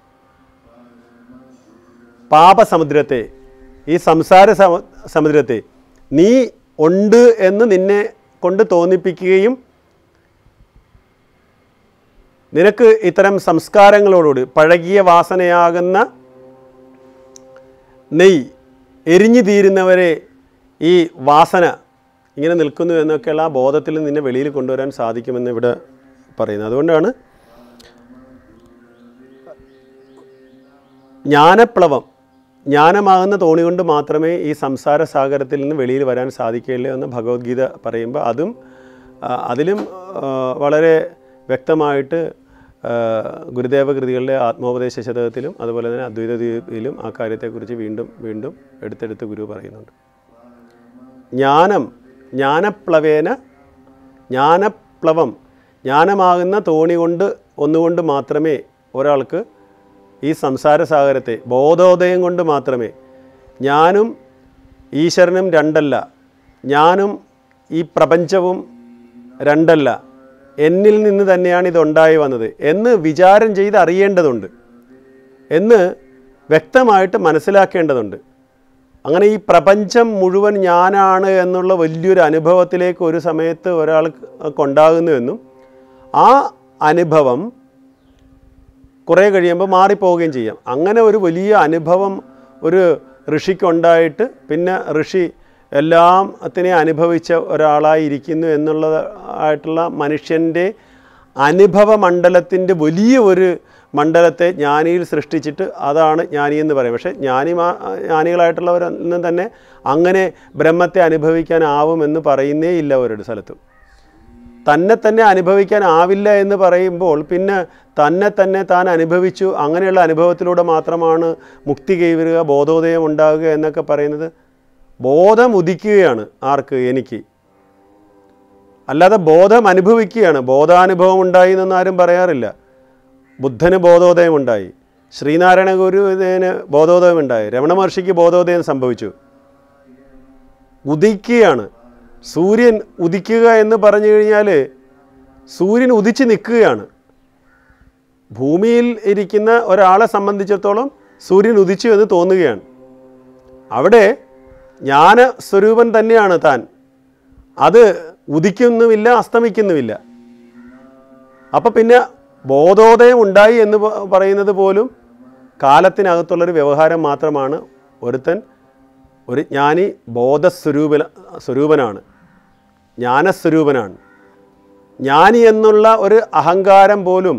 [SPEAKER 1] പാപസമുദ്രത്തെ ഈ സംസാര സമ സമുദ്രത്തെ നീ ഉണ്ട് എന്ന് നിന്നെ കൊണ്ട് തോന്നിപ്പിക്കുകയും നിനക്ക് ഇത്തരം സംസ്കാരങ്ങളോടുകൂടി പഴകിയ വാസനയാകുന്ന നെയ് എരിഞ്ഞു തീരുന്നവരെ ഈ വാസന ഇങ്ങനെ നിൽക്കുന്നു എന്നൊക്കെയുള്ള ആ ബോധത്തിൽ നിന്നെ വെളിയിൽ കൊണ്ടുവരാൻ സാധിക്കുമെന്ന് ഇവിടെ പറയുന്നത് അതുകൊണ്ടാണ് ജ്ഞാനപ്ലവം ജ്ഞാനമാകുന്ന തോണി കൊണ്ട് മാത്രമേ ഈ സംസാര സാഗരത്തിൽ നിന്ന് വെളിയിൽ വരാൻ സാധിക്കുകയുള്ളൂ എന്ന് ഭഗവത്ഗീത പറയുമ്പോൾ അതും ആ, അതിലും ആ, വളരെ വ്യക്തമായിട്ട് ആ, ഗുരുദേവ കൃതികളിലെ ആത്മോപദേശ ശതകത്തിലും അതുപോലെ തന്നെ അദ്വൈത ദീപിലും ആ കാര്യത്തെക്കുറിച്ച് വീണ്ടും വീണ്ടും എടുത്തെടുത്ത് ഗുരു പറയുന്നുണ്ട് ജ്ഞാനം ജ്ഞാനപ്ലവേന ജ്ഞാനപ്ലവം ജ്ഞാനമാകുന്ന തോണി കൊണ്ട് ഒന്നുകൊണ്ട് മാത്രമേ ഒരാൾക്ക് ഈ സംസാര സാഗരത്തെ ബോധോദയം കൊണ്ട് മാത്രമേ ഞാനും ഈശ്വരനും രണ്ടല്ല ഞാനും ഈ പ്രപഞ്ചവും രണ്ടല്ല എന്നിൽ നിന്ന് തന്നെയാണ് ഇതുണ്ടായി വന്നത് എന്ന് വിചാരം ചെയ്ത് അറിയേണ്ടതുണ്ട് എന്ന് വ്യക്തമായിട്ട് മനസ്സിലാക്കേണ്ടതുണ്ട് അങ്ങനെ ഈ പ്രപഞ്ചം മുഴുവൻ ഞാനാണ് എന്നുള്ള വലിയൊരു അനുഭവത്തിലേക്ക് ഒരു സമയത്ത് ഒരാൾ കൊണ്ടാകുന്നുവെന്നും ആ അനുഭവം കുറേ കഴിയുമ്പോൾ മാറിപ്പോവുകയും ചെയ്യാം അങ്ങനെ ഒരു വലിയ അനുഭവം ഒരു ഋഷിക്കുണ്ടായിട്ട് പിന്നെ ഋഷി എല്ലാത്തിനെ അനുഭവിച്ച ഒരാളായി ഇരിക്കുന്നു എന്നുള്ളതായിട്ടുള്ള മനുഷ്യൻ്റെ അനുഭവ മണ്ഡലത്തിൻ്റെ വലിയ ഒരു മണ്ഡലത്തെ ജ്ഞാനിയിൽ സൃഷ്ടിച്ചിട്ട് അതാണ് ജ്ഞാനി എന്ന് പറയും പക്ഷേ ജ്ഞാനി ജ്ഞാനികളായിട്ടുള്ളവരൊന്നും തന്നെ അങ്ങനെ ബ്രഹ്മത്തെ അനുഭവിക്കാനാവുമെന്ന് പറയുന്നേ ഇല്ല ഒരിട സ്ഥലത്തും തന്നെ തന്നെ അനുഭവിക്കാനാവില്ല എന്ന് പറയുമ്പോൾ പിന്നെ തന്നെ തന്നെ താൻ അനുഭവിച്ചു അങ്ങനെയുള്ള അനുഭവത്തിലൂടെ മാത്രമാണ് മുക്തി കൈവരുക ബോധോദയം ഉണ്ടാകുക എന്നൊക്കെ പറയുന്നത് ബോധം ഉദിക്കുകയാണ് ആർക്ക് എനിക്ക് അല്ലാതെ ബോധം അനുഭവിക്കുകയാണ് ബോധാനുഭവം ഉണ്ടായി എന്നൊന്നും ആരും പറയാറില്ല ബുദ്ധന് ബോധോദയം ഉണ്ടായി ശ്രീനാരായണ ഗുരുവിന് ബോധോദയം ഉണ്ടായി രമണ മഹർഷിക്ക് ബോധോദയം സംഭവിച്ചു ഉദിക്കുകയാണ് സൂര്യൻ ഉദിക്കുക എന്ന് പറഞ്ഞു കഴിഞ്ഞാൽ സൂര്യൻ ഉദിച്ച് നിൽക്കുകയാണ് ഭൂമിയിൽ ഇരിക്കുന്ന ഒരാളെ സംബന്ധിച്ചിടത്തോളം സൂര്യൻ ഉദിച്ചു എന്ന് തോന്നുകയാണ് അവിടെ ജ്ഞാന സ്വരൂപൻ തന്നെയാണ് താൻ അത് ഉദിക്കുന്നുമില്ല അസ്തമിക്കുന്നുമില്ല അപ്പം പിന്നെ ബോധോദയം ഉണ്ടായി എന്ന് പ- പറയുന്നത് പോലും കാലത്തിനകത്തുള്ളൊരു വ്യവഹാരം മാത്രമാണ് ഒരുത്തൻ ഒരു ജ്ഞാനി ബോധസ്വരൂപ സ്വരൂപനാണ് ജ്ഞാനസ്വരൂപനാണ് ജ്ഞാനി എന്നുള്ള ഒരു അഹങ്കാരം പോലും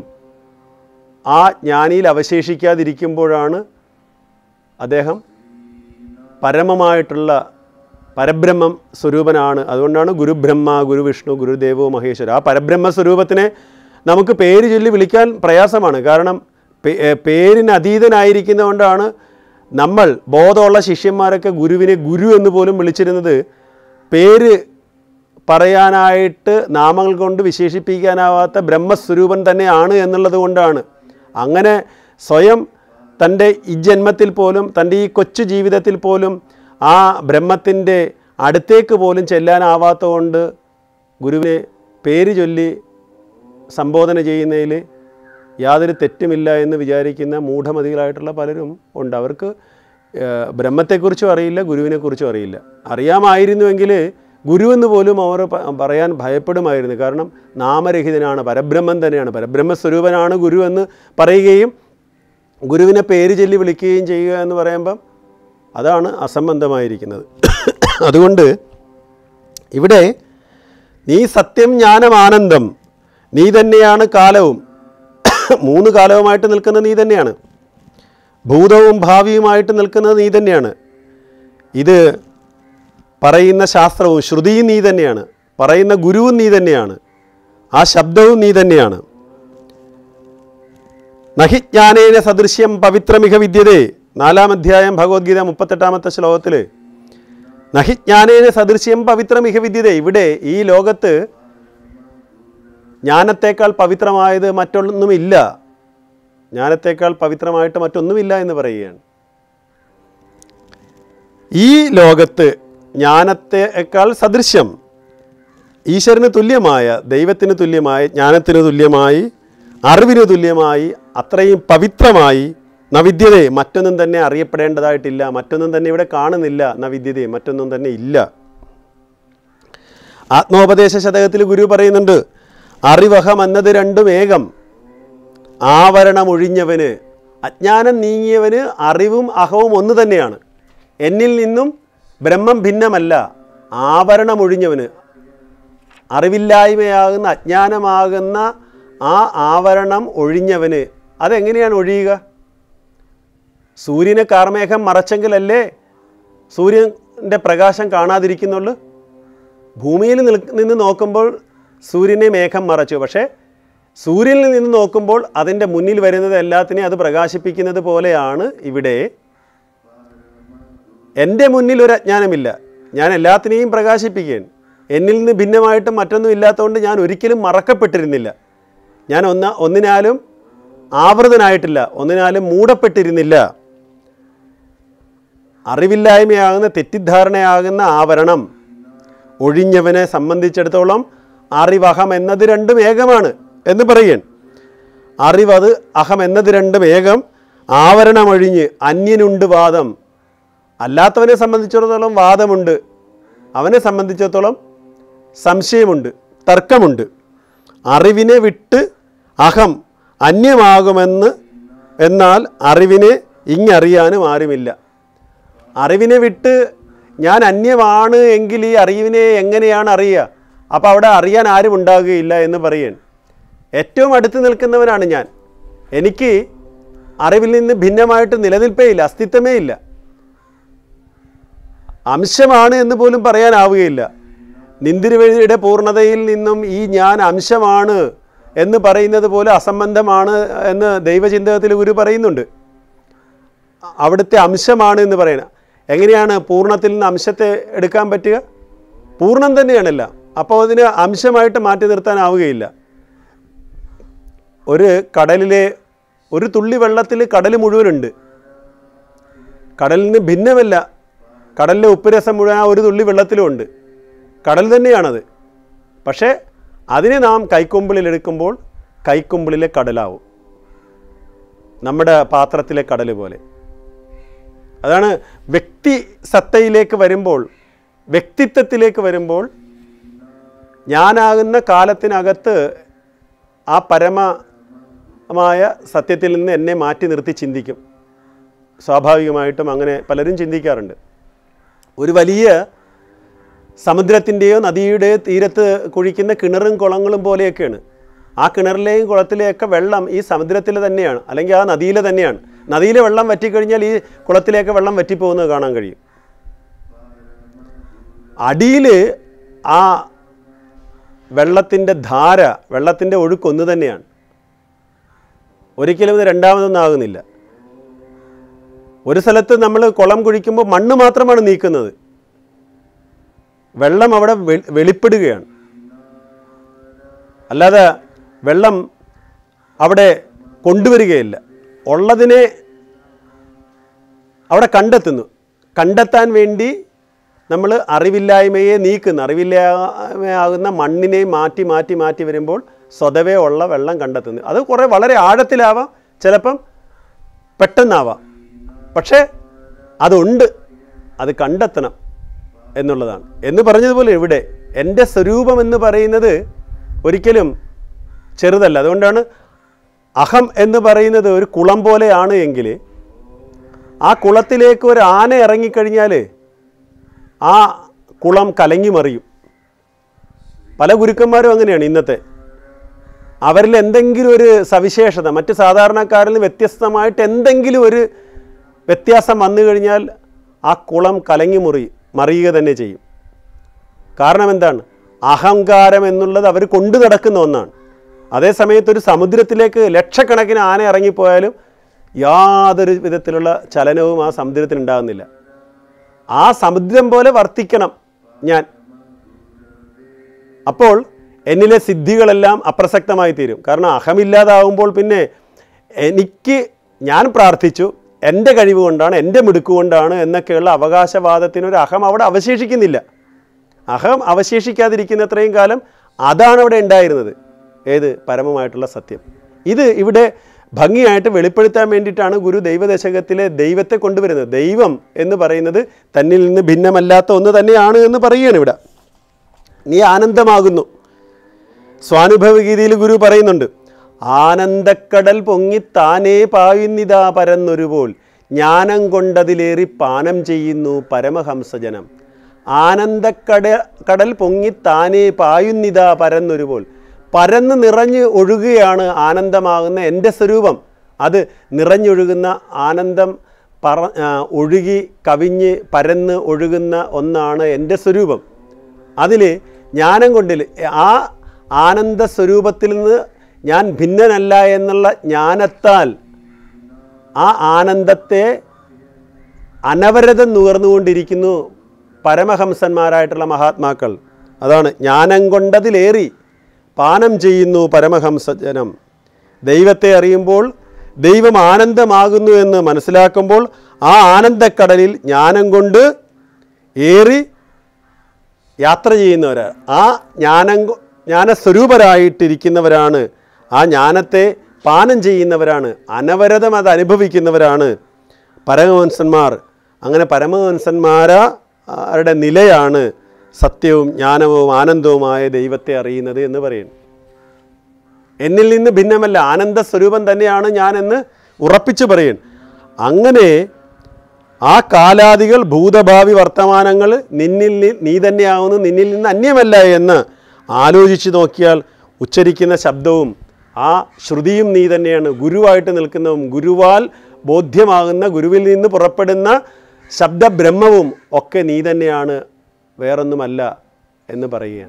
[SPEAKER 1] ആ ജ്ഞാനിയിൽ അവശേഷിക്കാതിരിക്കുമ്പോഴാണ് അദ്ദേഹം പരമമായിട്ടുള്ള പരബ്രഹ്മം സ്വരൂപനാണ് അതുകൊണ്ടാണ് ഗുരുബ്രഹ്മ ഗുരുവിഷ്ണു ഗുരുദേവോ മഹേശ്വര ആ പരബ്രഹ്മ സ്വരൂപത്തിനെ നമുക്ക് പേര് ചൊല്ലി വിളിക്കാൻ പ്രയാസമാണ് കാരണം പേ- ഏ, പേരിന് അതീതനായിരിക്കുന്നതുകൊണ്ടാണ് നമ്മൾ ബോധമുള്ള ശിഷ്യന്മാരൊക്കെ ഗുരുവിനെ ഗുരു എന്ന് പോലും വിളിച്ചിരുന്നത് പേര് പറയാനായിട്ട് നാമങ്ങൾ കൊണ്ട് വിശേഷിപ്പിക്കാനാവാത്ത ബ്രഹ്മസ്വരൂപൻ തന്നെയാണ് എന്നുള്ളത് കൊണ്ടാണ് അങ്ങനെ സ്വയം തൻ്റെ ഈ ജന്മത്തിൽ പോലും തൻ്റെ ഈ കൊച്ചു ജീവിതത്തിൽ പോലും ആ ബ്രഹ്മത്തിൻ്റെ അടുത്തേക്ക് പോലും ചെല്ലാനാവാത്ത കൊണ്ട് ഗുരുവിനെ പേര് ചൊല്ലി സംബോധന ചെയ്യുന്നതിൽ യാതൊരു തെറ്റുമില്ല എന്ന് വിചാരിക്കുന്ന മൂഢമതികളായിട്ടുള്ള പലരും ഉണ്ട് അവർക്ക് ഏഹ്, ബ്രഹ്മത്തെക്കുറിച്ചും അറിയില്ല ഗുരുവിനെക്കുറിച്ചും അറിയില്ല അറിയാമായിരുന്നുവെങ്കിൽ ഗുരുവെന്ന് പോലും അവർ പ- പറയാൻ ഭയപ്പെടുമായിരുന്നു കാരണം നാമരഹിതനാണ് പരബ്രഹ്മൻ തന്നെയാണ് പരബ്രഹ്മസ്വരൂപനാണ് ഗുരു എന്ന് പറയുകയും ഗുരുവിനെ പേര് ചൊല്ലി വിളിക്കുകയും ചെയ്യുക എന്ന് പറയുമ്പം അതാണ് അസംബന്ധമായിരിക്കുന്നത് അതുകൊണ്ട് ഇവിടെ നീ സത്യം ജ്ഞാനം ആനന്ദം നീ തന്നെയാണ് കാലവും മൂന്ന് കാലവുമായിട്ട് നിൽക്കുന്ന നീ തന്നെയാണ് ഭൂതവും ഭാവിയുമായിട്ട് നിൽക്കുന്നത് നീ തന്നെയാണ് ഇത് പറയുന്ന ശാസ്ത്രവും ശ്രുതിയും നീ തന്നെയാണ് പറയുന്ന ഗുരുവും നീ തന്നെയാണ് ആ ശബ്ദവും നീ തന്നെയാണ് നഹിജ്ഞാനേന സദൃശ്യം പവിത്രമിക വിദ്യതേ നാലാം അധ്യായം ഭഗവത്ഗീത മുപ്പത്തെട്ടാമത്തെ ശ്ലോകത്തിൽ നഹിജ്ഞാനേന സദൃശ്യം പവിത്രമിക വിദ്യതേ ഇവിടെ ഈ ലോകത്ത് ജ്ഞാനത്തേക്കാൾ പവിത്രമായത് മറ്റൊന്നുമില്ല ജ്ഞാനത്തേക്കാൾ പവിത്രമായിട്ട് മറ്റൊന്നുമില്ല എന്ന് പറയുകയാണ് ഈ ലോകത്ത് ജ്ഞാനത്തേക്കാൾ സദൃശ്യം ഈശ്വരന് തുല്യമായ ദൈവത്തിന് തുല്യമായി ജ്ഞാനത്തിന് തുല്യമായി അറിവിന് തുല്യമായി അത്രയും പവിത്രമായി നവിദ്യതയെ മറ്റൊന്നും തന്നെ അറിയപ്പെടേണ്ടതായിട്ടില്ല മറ്റൊന്നും തന്നെ ഇവിടെ കാണുന്നില്ല നവിദ്യതയെ മറ്റൊന്നും തന്നെ ഇല്ല ആത്മോപദേശ ശതകത്തിൽ ഗുരു പറയുന്നുണ്ട് അറിവഹം എന്നത് രണ്ടും ഏകം ആവരണമൊഴിഞ്ഞവന് അജ്ഞാനം നീങ്ങിയവന് അറിവും അഹവും ഒന്ന് തന്നെയാണ് എന്നിൽ നിന്നും ബ്രഹ്മം ഭിന്നമല്ല ആവരണമൊഴിഞ്ഞവന് അറിവില്ലായ്മയാകുന്ന അജ്ഞാനമാകുന്ന ആ ആവരണം ഒഴിഞ്ഞവന് അതെങ്ങനെയാണ് ഒഴിയുക സൂര്യനെ കാർമേഘം മറച്ചെങ്കിലല്ലേ സൂര്യൻ്റെ പ്രകാശം കാണാതിരിക്കുന്നുള്ളൂ ഭൂമിയിൽ നിൽ നിന്ന് നോക്കുമ്പോൾ സൂര്യനെ മേഘം മറച്ചു പക്ഷേ സൂര്യനിൽ നിന്ന് നോക്കുമ്പോൾ അതിൻ്റെ മുന്നിൽ വരുന്നത് എല്ലാത്തിനെയും അത് പ്രകാശിപ്പിക്കുന്നത് പോലെയാണ് ഇവിടെ എൻ്റെ മുന്നിൽ ഒരു അജ്ഞാനമില്ല ഞാൻ എല്ലാത്തിനെയും പ്രകാശിപ്പിക്കുകയാണ് എന്നിൽ നിന്ന് ഭിന്നമായിട്ട് മറ്റൊന്നും ഇല്ലാത്തതുകൊണ്ട് ഞാൻ ഒരിക്കലും മറക്കപ്പെട്ടിരുന്നില്ല ഞാൻ ഒന്ന ഒന്നിനാലും ആവൃതനായിട്ടില്ല ഒന്നിനാലും മൂടപ്പെട്ടിരുന്നില്ല അറിവില്ലായ്മയാകുന്ന തെറ്റിദ്ധാരണയാകുന്ന ആവരണം ഒഴിഞ്ഞവനെ സംബന്ധിച്ചിടത്തോളം അറിവ് അഹം എന്നത് രണ്ടും ഏകമാണ് എന്ന് പറയുകയാണ് അറിവത് അഹം എന്നത് രണ്ടും ഏകം ആവരണമൊഴിഞ്ഞ് അന്യനുണ്ട് വാദം അല്ലാത്തവനെ സംബന്ധിച്ചിടത്തോളം വാദമുണ്ട് അവനെ സംബന്ധിച്ചിടത്തോളം സംശയമുണ്ട് തർക്കമുണ്ട് അറിവിനെ വിട്ട് അഹം അന്യമാകുമെന്ന് എന്നാൽ അറിവിനെ ഇങ്ങറിയാനും ആരുമില്ല അറിവിനെ വിട്ട് ഞാൻ അന്യമാണ് എങ്കിൽ ഈ അറിവിനെ എങ്ങനെയാണ് അറിയുക അപ്പോൾ അവിടെ അറിയാൻ ആരും ഉണ്ടാകുകയില്ല എന്ന് പറയുകയാണ് ഏറ്റവും അടുത്ത് നിൽക്കുന്നവനാണ് ഞാൻ എനിക്ക് അറിവിൽ നിന്ന് ഭിന്നമായിട്ട് നിലനിൽപ്പേ ഇല്ല അസ്തിത്വമേ ഇല്ല അംശമാണ് എന്ന് പോലും പറയാനാവുകയില്ല നിന്തിരുവഴിയുടെ പൂർണ്ണതയിൽ നിന്നും ഈ ഞാൻ അംശമാണ് എന്ന് പറയുന്നത് പോലെ അസംബന്ധമാണ് എന്ന് ദൈവചിന്തകത്തിൽ ഗുരു പറയുന്നുണ്ട് അവിടുത്തെ അംശമാണ് എന്ന് പറയണം എങ്ങനെയാണ് പൂർണ്ണത്തിൽ നിന്ന് അംശത്തെ എടുക്കാൻ പറ്റുക പൂർണ്ണം തന്നെയാണല്ല അപ്പോൾ അതിന് അംശമായിട്ട് മാറ്റി നിർത്താനാവുകയില്ല ഒരു കടലിലെ ഒരു തുള്ളി വെള്ളത്തിൽ കടൽ മുഴുവനുണ്ട് കടലിൽ നിന്ന് ഭിന്നമല്ല കടലിലെ ഉപ്പുരസം മുഴുവൻ ആ ഒരു തുള്ളി വെള്ളത്തിലും ഉണ്ട് കടൽ തന്നെയാണത് പക്ഷേ അതിനെ നാം കൈക്കൊമ്പിളിൽ എടുക്കുമ്പോൾ കൈക്കൊമ്പിളിലെ കടലാവും നമ്മുടെ പാത്രത്തിലെ കടൽ പോലെ അതാണ് വ്യക്തി സത്തയിലേക്ക് വരുമ്പോൾ വ്യക്തിത്വത്തിലേക്ക് വരുമ്പോൾ ഞാനാകുന്ന കാലത്തിനകത്ത് ആ പരമമായ സത്യത്തിൽ നിന്ന് എന്നെ മാറ്റി നിർത്തി ചിന്തിക്കും സ്വാഭാവികമായിട്ടും അങ്ങനെ പലരും ചിന്തിക്കാറുണ്ട് ഒരു വലിയ സമുദ്രത്തിൻ്റെയോ നദിയുടെയോ തീരത്ത് കുഴിക്കുന്ന കിണറും കുളങ്ങളും പോലെയൊക്കെയാണ് ആ കിണറിലെയും കുളത്തിലെയൊക്കെ വെള്ളം ഈ സമുദ്രത്തിൽ തന്നെയാണ് അല്ലെങ്കിൽ ആ നദിയിലെ തന്നെയാണ് നദിയിലെ വെള്ളം വറ്റിക്കഴിഞ്ഞാൽ ഈ കുളത്തിലേക്ക് വെള്ളം വറ്റിപ്പോകുന്നത് കാണാൻ കഴിയും അടിയിൽ ആ വെള്ളത്തിൻ്റെ ധാര വെള്ളത്തിൻ്റെ ഒഴുക്ക് ഒന്ന് തന്നെയാണ് ഒരിക്കലും ഇത് രണ്ടാമതൊന്നും ആകുന്നില്ല ഒരു സ്ഥലത്ത് നമ്മൾ കുളം കുഴിക്കുമ്പോൾ മണ്ണ് മാത്രമാണ് നീക്കുന്നത് വെള്ളം അവിടെ വെ- വെളിപ്പെടുകയാണ് അല്ലാതെ വെള്ളം അവിടെ കൊണ്ടുവരികയില്ല ഉള്ളതിനെ അവിടെ കണ്ടെത്തുന്നു കണ്ടെത്താൻ വേണ്ടി നമ്മൾ അറിവില്ലായ്മയെ നീക്കുന്നു അറിവില്ലായ്മയാകുന്ന മണ്ണിനെ മാറ്റി മാറ്റി മാറ്റി വരുമ്പോൾ സ്വതവേ ഉള്ള വെള്ളം കണ്ടെത്തുന്നു അത് കുറേ വളരെ ആഴത്തിലാവാം ചിലപ്പം പെട്ടെന്നാവാം പക്ഷേ അതുണ്ട് അത് കണ്ടെത്തണം എന്നുള്ളതാണ് എന്ന് പറഞ്ഞതുപോലെ ഇവിടെ എൻ്റെ സ്വരൂപം എന്ന് പറയുന്നത് ഒരിക്കലും ചെറുതല്ല അതുകൊണ്ടാണ് അഹം എന്ന് പറയുന്നത് ഒരു കുളം പോലെയാണ് എങ്കിൽ ആ കുളത്തിലേക്ക് ഒരു ആന ഇറങ്ങിക്കഴിഞ്ഞാൽ ആ കുളം കലങ്ങി മറിയും പല ഗുരുക്കന്മാരും അങ്ങനെയാണ് ഇന്നത്തെ അവരിൽ എന്തെങ്കിലും ഒരു സവിശേഷത മറ്റ് സാധാരണക്കാരിൽ നിന്ന് വ്യത്യസ്തമായിട്ട് എന്തെങ്കിലും ഒരു വ്യത്യാസം വന്നു കഴിഞ്ഞാൽ ആ കുളം കലങ്ങി മുറി മറിയുക തന്നെ ചെയ്യും കാരണം എന്താണ് അഹങ്കാരം എന്നുള്ളത് അവർ കൊണ്ടു നടക്കുന്ന ഒന്നാണ് അതേ സമയത്ത് ഒരു സമുദ്രത്തിലേക്ക് ലക്ഷക്കണക്കിന് ആന ഇറങ്ങിപ്പോയാലും യാതൊരു വിധത്തിലുള്ള ചലനവും ആ സമുദ്രത്തിന് ഉണ്ടാകുന്നില്ല ആ സമുദ്രം പോലെ വർത്തിക്കണം ഞാൻ അപ്പോൾ എന്നിലെ സിദ്ധികളെല്ലാം അപ്രസക്തമായി തീരും കാരണം അഹമില്ലാതാവുമ്പോൾ പിന്നെ എനിക്ക് ഞാൻ പ്രാർത്ഥിച്ചു എൻ്റെ കഴിവ് കൊണ്ടാണ് എൻ്റെ മിടുക്ക് കൊണ്ടാണ് എന്നൊക്കെയുള്ള അവകാശവാദത്തിനൊരു അഹം അവിടെ അവശേഷിക്കുന്നില്ല അഹം അവശേഷിക്കാതിരിക്കുന്നത്രയും കാലം അതാണ് അവിടെ ഉണ്ടായിരുന്നത് ഏത് പരമമായിട്ടുള്ള സത്യം ഇത് ഇവിടെ ഭംഗിയായിട്ട് വെളിപ്പെടുത്താൻ വേണ്ടിയിട്ടാണ് ഗുരു ദൈവദശകത്തിലെ ദൈവത്തെ കൊണ്ടുവരുന്നത് ദൈവം എന്ന് പറയുന്നത് തന്നിൽ നിന്ന് ഭിന്നമല്ലാത്ത ഒന്ന് തന്നെയാണ് എന്ന് പറയുകയാണ് ഇവിടെ നീ ആനന്ദമാകുന്നു സ്വാനുഭവ ഗീതിയിൽ ഗുരു പറയുന്നുണ്ട് ആനന്ദക്കടൽ പൊങ്ങി താനേ പായുന്നിതാ പരന്നൊരുപോൽ ജ്ഞാനം കൊണ്ടതിലേറി പാനം ചെയ്യുന്നു പരമഹംസജനം ആനന്ദക്കട കടൽ പൊങ്ങി താനേ പായുന്നിതാ പരന്നൊരുപോൽ പരന്ന് നിറഞ്ഞ് ഒഴുകുകയാണ് ആനന്ദമാകുന്ന എൻ്റെ സ്വരൂപം അത് നിറഞ്ഞൊഴുകുന്ന ആനന്ദം പറ ആ, ഒഴുകി കവിഞ്ഞ് പരന്ന് ഒഴുകുന്ന ഒന്നാണ് എൻ്റെ സ്വരൂപം അതിൽ ജ്ഞാനം കൊണ്ടിൽ ആ ആനന്ദ സ്വരൂപത്തിൽ നിന്ന് ഞാൻ ഭിന്നനല്ല എന്നുള്ള ജ്ഞാനത്താൽ ആ ആനന്ദത്തെ അനവരതം നുകർന്നുകൊണ്ടിരിക്കുന്നു പരമഹംസന്മാരായിട്ടുള്ള മഹാത്മാക്കൾ അതാണ് ജ്ഞാനം കൊണ്ടതിലേറി പാനം ചെയ്യുന്നു പരമഹംസജനം ദൈവത്തെ അറിയുമ്പോൾ ദൈവം ആനന്ദമാകുന്നു എന്ന് മനസ്സിലാക്കുമ്പോൾ ആ ആനന്ദക്കടലിൽ ജ്ഞാനം കൊണ്ട് ഏറി യാത്ര ചെയ്യുന്നവരാണ് ആ ജ്ഞാനം കൊ- ജ്ഞാനസ്വരൂപരായിട്ടിരിക്കുന്നവരാണ് ആ ജ്ഞാനത്തെ പാനം ചെയ്യുന്നവരാണ് അനവരതം അത് അനുഭവിക്കുന്നവരാണ് പരമവംസന്മാർ അങ്ങനെ പരമവംസന്മാരുടെ നിലയാണ് സത്യവും ജ്ഞാനവും ആനന്ദവുമായ ദൈവത്തെ അറിയുന്നത് എന്ന് പറയുന്നു എന്നിൽ നിന്ന് ഭിന്നമല്ല ആനന്ദ സ്വരൂപം തന്നെയാണ് ഞാനെന്ന് ഉറപ്പിച്ചു പറയും അങ്ങനെ ആ കാലാദികൾ ഭൂതഭാവി വർത്തമാനങ്ങൾ നിന്നിൽ നി- നീ തന്നെയാവുന്നു നിന്നിൽ നിന്ന് അന്യമല്ല എന്ന് ആലോചിച്ച് നോക്കിയാൽ ഉച്ചരിക്കുന്ന ശബ്ദവും ആ ശ്രുതിയും നീ തന്നെയാണ് ഗുരുവായിട്ട് നിൽക്കുന്നതും ഗുരുവാൽ ബോധ്യമാകുന്ന ഗുരുവിൽ നിന്ന് പുറപ്പെടുന്ന ശബ്ദബ്രഹ്മവും ഒക്കെ നീ തന്നെയാണ് വേറൊന്നുമല്ല എന്ന് പറയുകയാണ്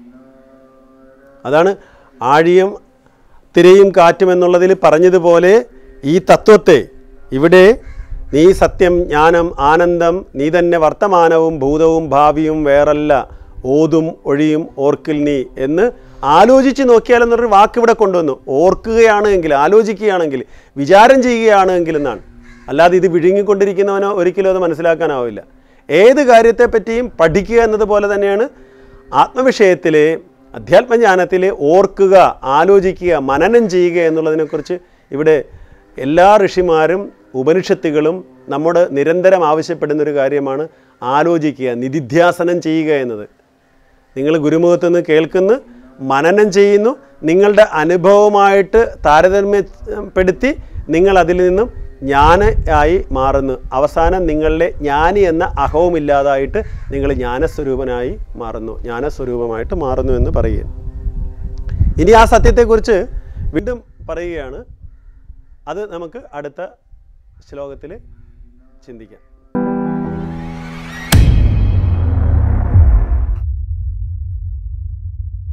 [SPEAKER 1] അതാണ് ആഴിയും തിരയും കാറ്റും എന്നുള്ളതിൽ പറഞ്ഞതുപോലെ ഈ തത്വത്തെ ഇവിടെ നീ സത്യം ജ്ഞാനം ആനന്ദം നീ തന്നെ വർത്തമാനവും ഭൂതവും ഭാവിയും വേറല്ല ഓതും ഒഴിയും ഓർക്കിൽ നീ എന്ന് ആലോചിച്ച് നോക്കിയാലെന്നൊരു വാക്ക് ഇവിടെ കൊണ്ടുവന്നു ഓർക്കുകയാണെങ്കിൽ ആലോചിക്കുകയാണെങ്കിൽ വിചാരം ചെയ്യുകയാണെങ്കിൽ എന്നാണ് അല്ലാതെ ഇത് വിഴുങ്ങിക്കൊണ്ടിരിക്കുന്നവനോ ഒരിക്കലും അത് മനസ്സിലാക്കാനാവില്ല ഏത് കാര്യത്തെപ്പറ്റിയും പഠിക്കുക എന്നതുപോലെ തന്നെയാണ് ആത്മവിഷയത്തിലെ അധ്യാത്മജ്ഞാനത്തിലെ ഓർക്കുക ആലോചിക്കുക മനനം ചെയ്യുക എന്നുള്ളതിനെക്കുറിച്ച് ഇവിടെ എല്ലാ ഋഷിമാരും ഉപനിഷത്തുകളും നമ്മോട് നിരന്തരം ആവശ്യപ്പെടുന്ന ഒരു കാര്യമാണ് ആലോചിക്കുക നിധിധ്യാസനം ചെയ്യുക എന്നത് നിങ്ങൾ ഗുരുമുഖത്ത് നിന്ന് കേൾക്കുന്നു മനനം ചെയ്യുന്നു നിങ്ങളുടെ അനുഭവമായിട്ട് താരതമ്യപ്പെടുത്തി നിങ്ങൾ അതിൽ നിന്നും ജ്ഞാന ആയി മാറുന്നു അവസാനം നിങ്ങളുടെ ജ്ഞാനി എന്ന അഹവുമില്ലാതായിട്ട് നിങ്ങൾ ജ്ഞാനസ്വരൂപനായി മാറുന്നു ജ്ഞാനസ്വരൂപമായിട്ട് മാറുന്നു എന്ന് പറയുന്നു ഇനി ആ സത്യത്തെക്കുറിച്ച് വീണ്ടും പറയുകയാണ് അത് നമുക്ക് അടുത്ത ശ്ലോകത്തിൽ ചിന്തിക്കാം